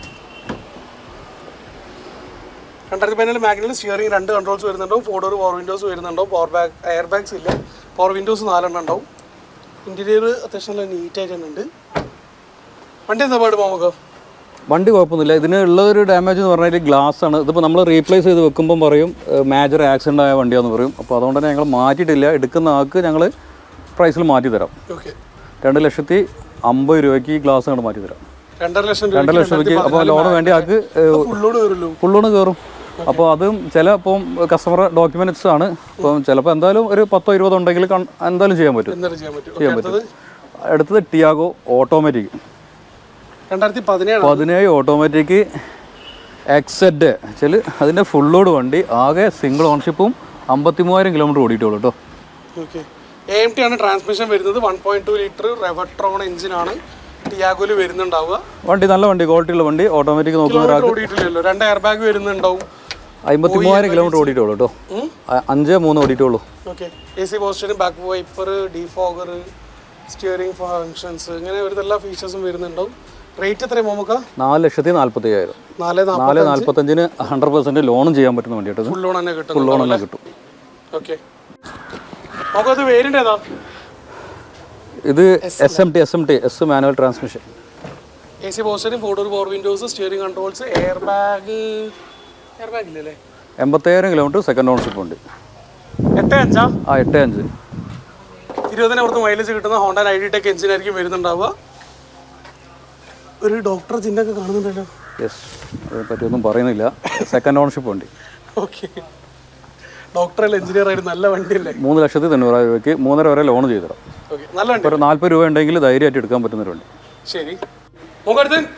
രണ്ടായിരത്തി പതിനാല് മാഗ്നയിൽ സ്റ്റിയറിംഗ് രണ്ട് കൺട്രോൾസ് വരുന്നുണ്ടാവും ഫോർ ഡോർ പവർ വിൻഡോസ് വരുന്നുണ്ടാവും പവർ ബാഗ് എയർ ബാഗ്സ് ഇല്ല പവർ വിൻഡോസ് നാലെണ്ണം ഉണ്ടാവും ഇൻറ്റീരിയർ അത്യാവശ്യം നല്ല നീറ്റായിട്ട് തന്നെ ഉണ്ട് വണ്ടി എന്താ പാട് നമുക്ക് വണ്ടി കുഴപ്പമൊന്നുമില്ല ഇതിന് ഉള്ളൊരു ഡാമേജ് എന്ന് പറഞ്ഞാൽ ഗ്ലാസ് ആണ് ഇതിപ്പോൾ നമ്മൾ റീപ്ലേസ് ചെയ്ത് വെക്കുമ്പം പറയും മേജർ ആക്സിഡൻ്റ് ആയ വണ്ടിയാന്ന് പറയും അപ്പോൾ അതുകൊണ്ട് തന്നെ ഞങ്ങൾ മാറ്റിയിട്ടില്ല എടുക്കുന്ന ആൾക്ക് ഞങ്ങൾ പ്രൈസിൽ മാറ്റി തരാം ഓക്കെ രണ്ട് ലക്ഷത്തി അമ്പത് രൂപയ്ക്ക് ഈ ഗ്ലാസ് അങ്ങോട്ട് മാറ്റി തരാം രണ്ടര ലക്ഷം രണ്ട് രൂപ ലക്ഷം രൂപയ്ക്ക് അപ്പോൾ ലോൺ വേണ്ടി ആൾക്ക് ഫുള്ളോട് കയറുമല്ലോ ഫുൾ ലോൺ കയറും അപ്പോൾ അതും ചില ഇപ്പം കസ്റ്റമർ ഡോക്യുമെൻറ്റ്സ് ആണ് അപ്പം ചിലപ്പോൾ എന്തായാലും ഒരു പത്തോ ഇരുപതോ ഉണ്ടെങ്കിൽ കൺ- എന്തായാലും ചെയ്യാൻ പറ്റും എന്തായാലും ചെയ്യാൻ പറ്റും ഓക്കെ അടുത്തത് അടുത്തത് ടിയാഗോ ഓട്ടോമാറ്റിക് രണ്ടായിരത്തി പതിനേഴ് പതിനേഴ് ഓട്ടോമാറ്റിക് എക്സെഡ് വെച്ചാൽ അതിൻ്റെ ഫുൾ ലോഡ് വണ്ടി ആകെ സിംഗിൾ ഓൺഷിപ്പും അമ്പത്തി മൂവായിരം കിലോമീറ്റർ ഓടിയിട്ടുള്ളൂ കേട്ടോ ഓക്കെ എ എം ടി ആണ് ട്രാൻസ്മിഷൻ വരുന്നത് one point two litre Revotron എഞ്ചിനാണ് ടിയാഗോയിൽ വരുന്നുണ്ടാവുക വണ്ടി നല്ല വണ്ടി ക്വാളിറ്റി ഉള്ള വണ്ടി ഓട്ടോമാറ്റിക് നോക്കുന്ന ഒരാൾക്ക് ഓടിയിട്ടില്ലല്ലോ രണ്ട് എയർ ബാഗ് വരുന്നുണ്ടാവും അമ്പത്തി മൂവായിരം കിലോമീറ്റർ ഓടിയിട്ടുള്ളൂ കേട്ടോ അ- അഞ്ച് മൂന്ന് ഓടിയിട്ടുള്ളൂ ഓക്കെ എ സി പോസ്റ്ററിന് back wiper defogger steering functions ഇങ്ങനെ ഒരു എല്ലാ ഫീച്ചേഴ്സും വരുന്നുണ്ടാവും റേറ്റ് എത്രയും നമുക്ക് നാല് ലക്ഷത്തി നാൽപ്പത്തി അയ്യായിരം നാല് നാല് നാൽപ്പത്തഞ്ചിന് ഹൺഡ്രഡ് പെർസെൻറ്റ് ലോണും ചെയ്യാൻ പറ്റുന്ന വണ്ടി കേട്ടോ ഫുൾ ലോൺ തന്നെ ഫുൾ കിട്ടും ലോൺ തന്നെ കിട്ടും ഓക്കെ നമുക്കത് വേരിൻ്റെ ഏതാ ഇത് S M T S M T S manual transmission A C പോസ്റ്ററിന് four door power windows steering controls air bag air bag ഇല്ലല്ലേ എൺപത്തയ്യായിരം കിലോമീറ്റർ സെക്കൻഡ് ഓണർഷിപ്പ് ഉണ്ട് എട്ട് അഞ്ചാ ആ എട്ട് അഞ്ച് ഇരുപതിന് പുറത്ത് മൈലേജ് കിട്ടുന്ന ഹോണ്ട ഐ ഡി ടെക് എഞ്ചിനായിരിക്കും വരുന്നുണ്ടാവുക ഒരു ഡോക്ടർ ചിഹ്നമൊക്കെ കാണുന്നുണ്ടല്ലോ യെസ് അതിനെ പറ്റിയൊന്നും പറയുന്നില്ല സെക്കൻഡ് ഓണർഷിപ്പ് വണ്ടി ഓക്കെ ഡോക്ടർ അല്ല എഞ്ചിനീയർ ആയിരുന്നു നല്ല വണ്ടിയല്ലേ മൂന്ന് ലക്ഷത്തി തൊണ്ണൂറായിരം രൂപയ്ക്ക് മൂന്നര വരെ ലോൺ ചെയ്തു തരാം ഓക്കെ നല്ല വണ്ടി ഒരു നാൽപ്പത് രൂപ ഉണ്ടെങ്കിൽ ധൈര്യമായിട്ട് എടുക്കാൻ പറ്റുന്നൊരു വണ്ടി ശരി നമുക്കടുത്ത്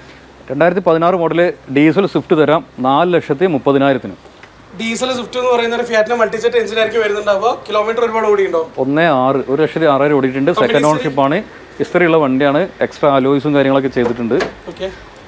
രണ്ടായിരത്തി പതിനാറ് മോഡൽ ഡീസൽ സ്വിഫ്റ്റ് തരാം നാല് ലക്ഷത്തി മുപ്പതിനായിരത്തിന് ഡീസൽ സ്വിഫ്റ്റ് എന്ന് പറയുന്ന ഫിയാറ്റിന് മൾട്ടിസെറ്റ് എഞ്ചിനായിരിക്കും വരുന്നുണ്ടാവുക കിലോമീറ്റർ ഒരുപാട് ഓടിയുണ്ടോ ഒന്ന് ആറ് ഒരു ലക്ഷത്തി ആറായിരം ഓടിയിട്ടുണ്ട് സെക്കൻഡ് ഓണർഷിപ്പാണ് ഹിസ്റ്ററിയുള്ള വണ്ടിയാണ് എക്സ്ട്രാ അലോയ്സും കാര്യങ്ങളൊക്കെ ചെയ്തിട്ടുണ്ട് ഓക്കെ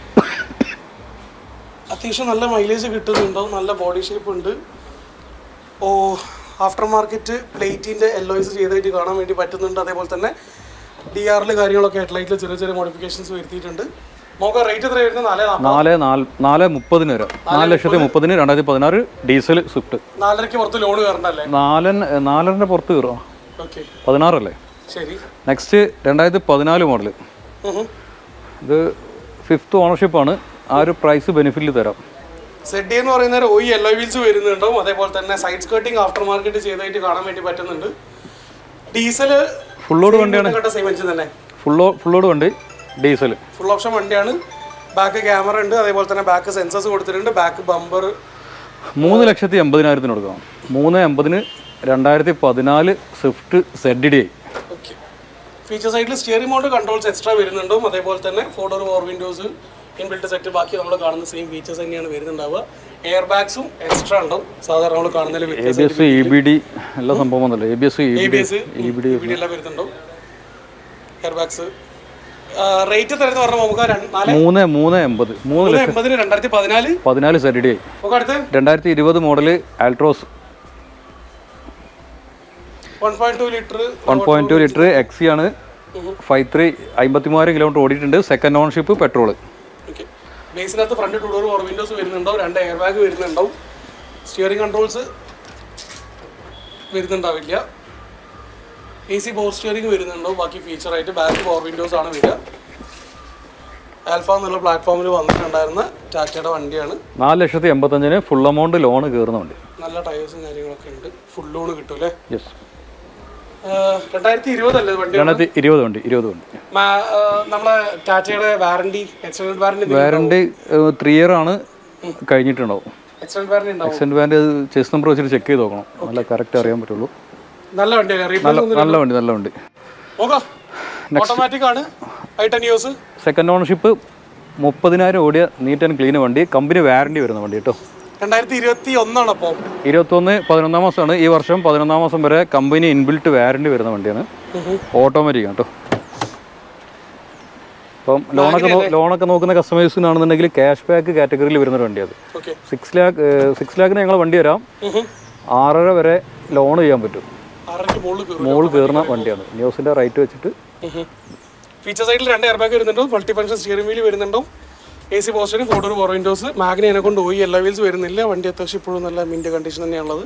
അത്യാവശ്യം നല്ല മൈലേജ് കിട്ടുന്നുണ്ടോ നല്ല ബോഡി ഷേപ്പ് ഉണ്ട് ഓ ആഫ്റ്റർ മാർക്കറ്റ് പ്ലേറ്റിൻ്റെ എല്ലോയ്സ് ചെയ്തായിട്ട് കാണാൻ വേണ്ടി പറ്റുന്നുണ്ട് അതേപോലെ തന്നെ ഡി ആറിൽ കാര്യങ്ങളൊക്കെ ഹെഡ്ലൈറ്റിൽ ചെറിയ ചെറിയ മോഡിഫിക്കേഷൻസ് വരുത്തിയിട്ടുണ്ട് നമുക്ക് റേറ്റ് എത്ര വരുന്നത് നാല് നാൽപ്പത് നാല് നാല് നാല് മുപ്പതിന് വരാം നാല് ലക്ഷത്തി മുപ്പതിന് രണ്ടായിരത്തി പതിനാറ് ഡീസൽ സ്വിഫ്റ്റ് നാലരയ്ക്ക് പുറത്ത് ലോൺ കയറണ്ടല്ലേ നാലൻ നാലരൻ്റെ പുറത്ത് കയറുമോ ഓക്കെ പതിനാറല്ലേ ശരി നെക്സ്റ്റ് രണ്ടായിരത്തി പതിനാല് മോഡൽ ഉഹും. ഇത് ഫിഫ്ത്ത് ഓണർഷിപ്പാണ് ആ ഒരു പ്രൈസ് ബെനിഫിറ്റിൽ തരാം സെഡി എന്ന് പറയുന്ന ഓയി എല്ലോ വീൽസ് വരുന്നുണ്ടാവും അതേപോലെ തന്നെ സൈഡ് സ്കേർട്ടിംഗ് ആഫ്റ്റർ മാർക്കറ്റ് ചെയ്തായിട്ട് കാണാൻ വേണ്ടി പറ്റുന്നുണ്ട് ഡീസൽ ഫുൾ ലോഡ് വണ്ടിയാണ് സെയിം എഞ്ചിൻ തന്നെ ഫുൾ ഫുൾ ലോഡ് വണ്ടി ഡീസൽ ഫുൾ ഓപ്ഷൻ വണ്ടിയാണ് ബാക്ക് ക്യാമറ ഉണ്ട് അതേപോലെ തന്നെ ബാക്ക് സെൻസേഴ്സ് കൊടുത്തിട്ടുണ്ട് ബാക്ക് ബമ്പർ മൂന്ന് ലക്ഷത്തി എൺപതിനായിരത്തിന് കൊടുക്കാം മൂന്ന് എൺപതിന് രണ്ടായിരത്തി പതിനാല് Swift Z D I okay feature സൈഡിൽ സ്റ്റിയറിംഗ് മൗണ്ട് കൺട്രോൾസ് എക്സ്ട്രാ വരുന്നുണ്ടാവും അതേപോലെ തന്നെ four door four windows inbuilt set ബാക്കി നമ്മൾ കാണുന്ന സെയിം ഫീച്ചേഴ്സ് തന്നെയാണ് വരുന്നുണ്ടാവുക എയർ ബാഗ്സും എക്സ്ട്രാ ഉണ്ടാവും സാധാരണ നമ്മൾ കാണുന്നതിൽ A B S E B D എല്ലാ സംഭവം വന്നല്ലോ A B S E A B B D S E B D എല്ലാം വരുന്നുണ്ടാവും എയർ ബാഗ്സ് റേറ്റ് തരുന്ന പറഞ്ഞാൽ നമുക്ക് രണ്ട് നാല് മൂന്ന് മൂന്ന് എൺപത് മൂന്ന് മൂന്ന് ലക്ഷം എൺപതിന് രണ്ടായിരത്തി പതിനാല് പതിനാല് സെഡ് ഡി ഐ നമുക്ക് അടുത്ത് രണ്ടായിരത്തി ഇരുപത് model Altroz one point two litre one point two litre XE ആണ് ഫൈവ് ത്രീ അമ്പത്തി മൂവായിരം കിലോമീറ്റർ ഓടിയിട്ടുണ്ട് സെക്കൻഡ് ഓണർഷിപ്പ് പെട്രോൾ ഓക്കെ ബേസിനകത്ത് front two door four windows വരുന്നുണ്ടാവും രണ്ട് എയർ ബാഗ് വരുന്നുണ്ടാവും സ്റ്റിയറിംഗ് കൺട്രോൾസ് വരുന്നുണ്ടാവില്ല എ സി പവർ സ്റ്റിയറിംഗ് വരുന്നുണ്ടാവും ബാക്കി ഫീച്ചറായിട്ട് ബാക്ക് പവർ വിൻഡോസ് ആണ് വരിക ആൽഫ എന്നുള്ള പ്ലാറ്റ്ഫോമിൽ വന്നിട്ടുണ്ടായിരുന്ന ടാറ്റയുടെ വണ്ടിയാണ് നാല് ലക്ഷത്തി എൺപത്തഞ്ചിന് ഫുൾ എമൗണ്ട് ലോൺ കയറുന്ന വണ്ടി നല്ല ടയേഴ്സും കാര്യങ്ങളൊക്കെ ഉണ്ട് ഫുൾ ലോൺ കിട്ടും അല്ലേ യെസ് രണ്ടായിരത്തി ഇരുപതല്ലേ വണ്ടി രണ്ടായിരത്തി ഇരുപത് വണ്ടി ഇരുപത് വണ്ടി മാ- ആ, നമ്മളെ ടാറ്റയുടെ warranty extend warranty warranty three year ആണ് കഴിഞ്ഞിട്ടുണ്ടാവും എക്സ്റ്റൻഡ് വാറണ്ടി ഉണ്ടാവും എക്സ്റ്റൻഡ് വാറണ്ടി ചെസ് നമ്പർ വെച്ചിട്ട് ചെക്ക് ചെയ്ത് നോക്കണം നല്ല കറക്റ്റ് അറിയാൻ പറ്റുള്ളൂ നല്ല വണ്ടിയല്ലേ നല്ല റീപ്ലേസ് നല്ല വണ്ടി നല്ല വണ്ടി നോക്കാം ഓട്ടോമാറ്റിക് ആണ് I ten years second ownership മുപ്പതിനായിരം ഓടിയ നീറ്റ് ആൻഡ് ക്ലീൻ വണ്ടി കമ്പനി വാറണ്ടി വരുന്ന വണ്ടി കേട്ടോ രണ്ടായിരത്തി ഇരുപത്തി ഒന്നാണ് അപ്പോൾ ഇരുപത്തൊന്ന് പതിനൊന്നാം മാസമാണ് ഈ വർഷം പതിനൊന്നാം മാസം വരെ കമ്പനി ഇൻബിൽറ്റ് വാറണ്ടി വരുന്ന വണ്ടിയാണ് ഓട്ടോമാറ്റിക് കേട്ടോ അപ്പം ലോണൊക്കെ നോ- ലോണൊക്കെ നോക്കുന്ന കസ്റ്റമേഴ്സിനാണെന്നുണ്ടെങ്കിൽ ക്യാഷ് ബാക്ക് കാറ്റഗറിയിൽ വരുന്ന ഒരു വണ്ടിയാണ് ഓക്കെ സിക്സ് ലാക്ക് സിക്സ് ലാക്കിന് ഞങ്ങൾ വണ്ടി വരാം ആറര വരെ ലോൺ ചെയ്യാൻ പറ്റും ആറരയ്ക്ക് മുകളിൽ കയറും മോൾ കയറുന്ന വണ്ടിയാണ് ന്യൂസിൻ്റെ റൈറ്റ് വെച്ചിട്ട് ഫീച്ചർ സൈഡിൽ രണ്ട് എയർ ബാഗ് വരുന്നുണ്ടോ മൾട്ടി ഫംഗ്ഷൻ സ്റ്റിയറിംഗ് വീൽ വരുന്നുണ്ടോ എ സി പോസ്റ്ററിന് ഫോർ ഡോർ ഫോർ വിൻഡോസ് മാഗ്നി എന്നെ കൊണ്ട് പോയി എല്ലാ വീൽസ് വരുന്നില്ല വണ്ടി അത്യാവശ്യം ഇപ്പോഴും നല്ല മിന്റ് കണ്ടീഷൻ തന്നെയാണുള്ളത്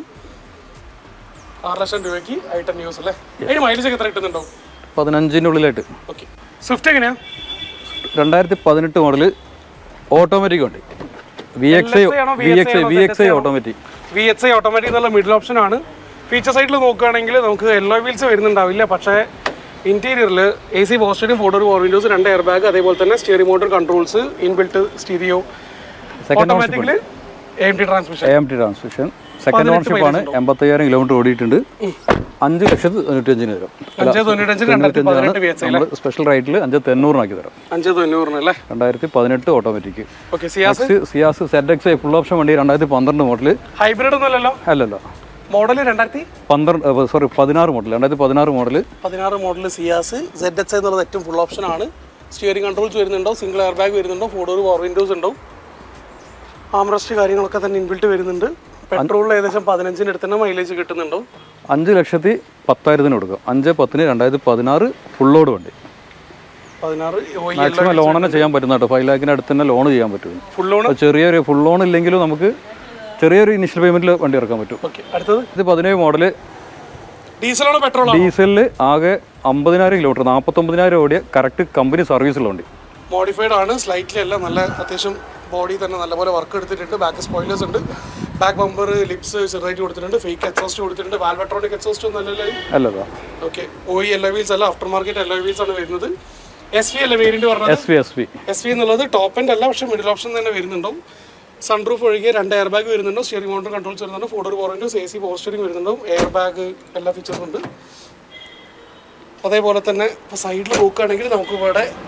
ആറ് ലക്ഷം രൂപയ്ക്ക് ഐ ടെൻ യൂസ് അല്ലേ അതിന് മൈലേജ് ഒക്കെ എത്ര കിട്ടുന്നുണ്ടോ പതിനഞ്ചിൻ്റെ ഉള്ളിലായിട്ട് ഓക്കെ സ്വിഫ്റ്റ് എങ്ങനെയാ രണ്ടായിരത്തി പതിനെട്ട് മോഡൽ ഓട്ടോമാറ്റിക് വണ്ടി വി എക്സ് ഐ LSI ആണോ, V X I V X I automatic V H I automatic എന്നുള്ള മിഡിൽ ഓപ്ഷൻ ആണ് ഫീച്ചർ സൈഡിൽ നോക്കുകയാണെങ്കിൽ നമുക്ക് എല്ലോ വീൽസ് വരുന്നുണ്ടാവില്ല പക്ഷേ ഇന്റീരിയറിൽ എ സി പോസ്റ്ററും ഫോർ ഡോർ ഫോർ വിൻഡോസ് രണ്ട് എയർ ബാഗ് അതേപോലെ തന്നെ steering motor controls inbuilt stereo second automatically M T transmission A M T transmission second ownership ആണ് എൺപത്തയ്യായിരം കിലോമീറ്റർ ഓടിയിട്ടുണ്ട് അഞ്ച് ലക്ഷത്തി തൊണ്ണൂറ്റഞ്ചിന് തരാം അഞ്ച് തൊണ്ണൂറ്റഞ്ച് രണ്ടായിരത്തി പതിനെട്ട് വി എച്ച് ഐ നമ്മൾ സ്പെഷ്യൽ റൈറ്റിൽ അഞ്ച് തൊണ്ണൂറിനാക്കി തരാം അഞ്ച് തൊണ്ണൂറിന് അല്ലേ രണ്ടായിരത്തി പതിനെട്ട് automatic okay Ciaz next Ciaz Z X I full option വണ്ടി രണ്ടായിരത്തി പന്ത്രണ്ട് മോഡൽ ഹൈബ്രിഡ് ഒന്നുമല്ലല്ലോ അല്ലല്ലോ മോഡൽ രണ്ടായിരത്തി പന്ത്രണ്ട് സോറി പതിനാറ് മോഡൽ രണ്ടായിരത്തി പതിനാറ് മോഡൽ പതിനാറ് മോഡൽ സിയാസ് സെഡ് എച്ച് എന്നുള്ളത് ഏറ്റവും ഫുൾ ഓപ്ഷൻ ആണ് സ്റ്റിയറിംഗ് കൺട്രോൾസ് വരുന്നുണ്ടോ സിംഗിൾ എയർ ബാഗ് വരുന്നുണ്ടോ ഫോർ ഡോർ പവർ വിൻഡോസ് ഉണ്ടാവും ആംറസ്റ്റ് കാര്യങ്ങളൊക്കെ തന്നെ ഇൻബിൽട്ട് വരുന്നുണ്ട് പെട്രോളിൽ ഏകദേശം പതിനഞ്ചിന് അടുത്ത് തന്നെ മൈലേജ് കിട്ടുന്നുണ്ടോ അഞ്ച് ലക്ഷത്തി പത്തായിരത്തിന് കൊടുക്കും അഞ്ച് പത്തിന് രണ്ടായിരത്തി പതിനാറ് ഫുൾ ലോഡ് വണ്ടി പതിനാറ് മാക്സിമം ലോൺ തന്നെ ചെയ്യാൻ പറ്റുന്ന കേട്ടോ ഫൈവ് ലാഖിന് അടുത്ത് തന്നെ ലോൺ ചെയ്യാൻ പറ്റും ഫുൾ ലോൺ അപ്പോൾ ചെറിയൊരു ഫുൾ ലോൺ ഇല്ലെങ്കിലും നമുക്ക് ചെറിയൊരു ഇനിഷ്യൽ പേയ്മെന്റിൽ വണ്ടി ഇറക്കാൻ പറ്റും ഓക്കെ അടുത്തത് ഇത് പതിനേഴ് മോഡല് ഡീസലാണോ പെട്രോളാണോ ഡീസലിൽ ആകെ അമ്പതിനായിരം കിലോമീറ്റർ നാൽപ്പത്തൊമ്പതിനായിരം ഓടിയ കറക്റ്റ് കമ്പനി സർവീസുള്ള വണ്ടി മോഡിഫൈഡ് ആണ് സ്ലൈറ്റ്ലി അല്ല നല്ല അത്യാവശ്യം ബോഡി തന്നെ നല്ലപോലെ വർക്ക് എടുത്തിട്ടുണ്ട് ബാക്ക് സ്പോയിലേഴ്സ് ഉണ്ട് ബാക്ക് ബമ്പർ ലിപ്സ് ചെറുതായിട്ട് കൊടുത്തിട്ടുണ്ട് ഫേക്ക് എക്സോസ്റ്റ് കൊടുത്തിട്ടുണ്ട് വാൽവട്രോണിക് എക്സോസ്റ്റ് ഒന്നല്ലല്ലോ അല്ലതാ ഓക്കെ ഒ എൽ വീൽസ് അല്ല ആഫ്റ്റർ മാർക്കറ്റ് എൽ വീൽസ് ആണ് വരുന്നത് എസ് വി അല്ല വേരിയന്റ് പറഞ്ഞത് S V S V S V എന്നുള്ളത് ടോപ്പ് എൻഡ് അല്ല പക്ഷേ മിഡിൽ ഓപ്ഷൻ തന്നെ വരുന്നുണ്ടാവും സൺറൂഫ് ഒഴികെ രണ്ട് എയർ ബാഗ് വരുന്നുണ്ടോ സ്റ്റിയറിംഗ് മോട്ടർ കൺട്രോൾസ് വരുന്നുണ്ട് four door points A C പോസ്റ്ററിംഗ് വരുന്നുണ്ടാവും എയർ ബാഗ് എല്ലാ ഫീച്ചേഴ്സും ഉണ്ട് അതേപോലെ തന്നെ ഇപ്പോൾ സൈഡിൽ നോക്കുകയാണെങ്കിൽ നമുക്ക് ഇവിടെ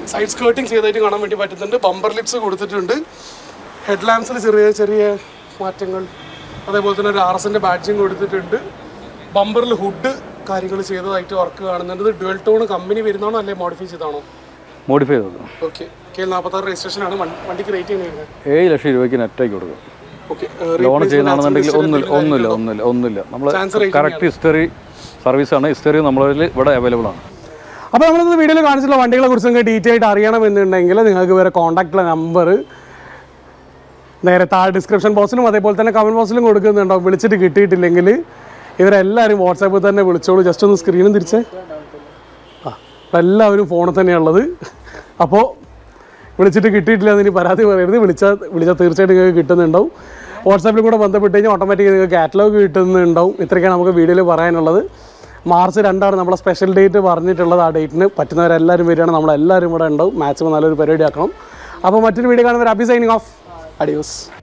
സൈഡ് സ്കേർട്ടിങ് ചെയ്തായിട്ട് കാണാൻ വേണ്ടി പറ്റുന്നുണ്ട് ബമ്പർ ലിപ്സ് കൊടുത്തിട്ടുണ്ട് ഹെഡ് ലാമ്പ്സിൽ ചെറിയ ചെറിയ മാറ്റങ്ങൾ അതേപോലെ തന്നെ ഒരു ആർ എസിൻ്റെ ബാഡ്ജിങ് കൊടുത്തിട്ടുണ്ട് ബമ്പറിൽ ഹുഡ് കാര്യങ്ങൾ ചെയ്തതായിട്ട് വർക്ക് കാണുന്നുണ്ട് ഇത് ഡുവൽ ടോൺ കമ്പനി വരുന്നതാണോ അല്ലെ മോഡിഫൈ ചെയ്താണോ മോഡിഫൈ ചെയ്തത് ഓക്കെ കെ എൽ നാൽപ്പത്താറ് രജിസ്ട്രേഷനാണ് വണ്ടിക്ക് റേറ്റ് ചെയ്യുന്നത് ഏഴ് ലക്ഷം രൂപയ്ക്ക് നെറ്റാക്കി കൊടുക്കും ഓക്കെ ലോൺ ചെയ്യുന്നതാണെന്നുണ്ടെങ്കിൽ ഒന്നുമില്ല ഒന്നുമില്ല ഒന്നുമില്ല ഒന്നുമില്ല നമ്മൾ കറക്റ്റ് ഹിസ്റ്ററി സർവീസാണ് ഹിസ്റ്ററി നമ്മളിൽ ഇവിടെ അവൈലബിൾ ആണ് അപ്പോൾ നമ്മളിന്ന് വീഡിയോയിൽ കാണിച്ചിട്ടുള്ള വണ്ടികളെ കുറിച്ച് നിങ്ങൾക്ക് ഡീറ്റെയിൽ ആയിട്ട് അറിയണമെന്നുണ്ടെങ്കിൽ നിങ്ങൾക്ക് ഇവരെ കോൺടാക്റ്റുള്ള നമ്പർ നേരെ താഴെ ഡിസ്ക്രിപ്ഷൻ ബോക്സിലും അതേപോലെ തന്നെ കമൻറ്റ് ബോക്സിലും കൊടുക്കുന്നുണ്ടാവും വിളിച്ചിട്ട് കിട്ടിയിട്ടില്ലെങ്കിൽ ഇവരെല്ലാവരും വാട്സാപ്പിൽ തന്നെ വിളിച്ചോളൂ ജസ്റ്റ് ഒന്ന് സ്ക്രീനും തിരിച്ച് ആ അപ്പോൾ എല്ലാവരും ഫോണിൽ തന്നെയുള്ളത് അപ്പോൾ വിളിച്ചിട്ട് കിട്ടിയിട്ടില്ല എന്ന് ഇനി പരാതി പറയരുത് വിളിച്ചാൽ വിളിച്ചാൽ തീർച്ചയായിട്ടും നിങ്ങൾക്ക് കിട്ടുന്നുണ്ടാവും വാട്സാപ്പിൽ കൂടെ ബന്ധപ്പെട്ട് കഴിഞ്ഞാൽ ഓട്ടോമാറ്റിക് നിങ്ങൾക്ക് കാറ്റലോഗ് കിട്ടുന്നുണ്ടാവും ഇത്രയൊക്കെയാണ് നമുക്ക് വീഡിയോയിൽ പറയാനുള്ളത് മാർച്ച് രണ്ടാണ് നമ്മളെ സ്പെഷ്യൽ ഡേറ്റ് പറഞ്ഞിട്ടുള്ളത് ആ ഡേറ്റിന് പറ്റുന്നവരെല്ലാവരും വരികയാണ് നമ്മളെല്ലാവരും ഇവിടെ ഉണ്ടാവും മാക്സിമം നല്ലൊരു പരിപാടി ആക്കണം അപ്പോൾ മറ്റൊരു വീഡിയോ കാണുന്നവർ അബി സൈനിങ് ഓഫ് അഡിയോസ്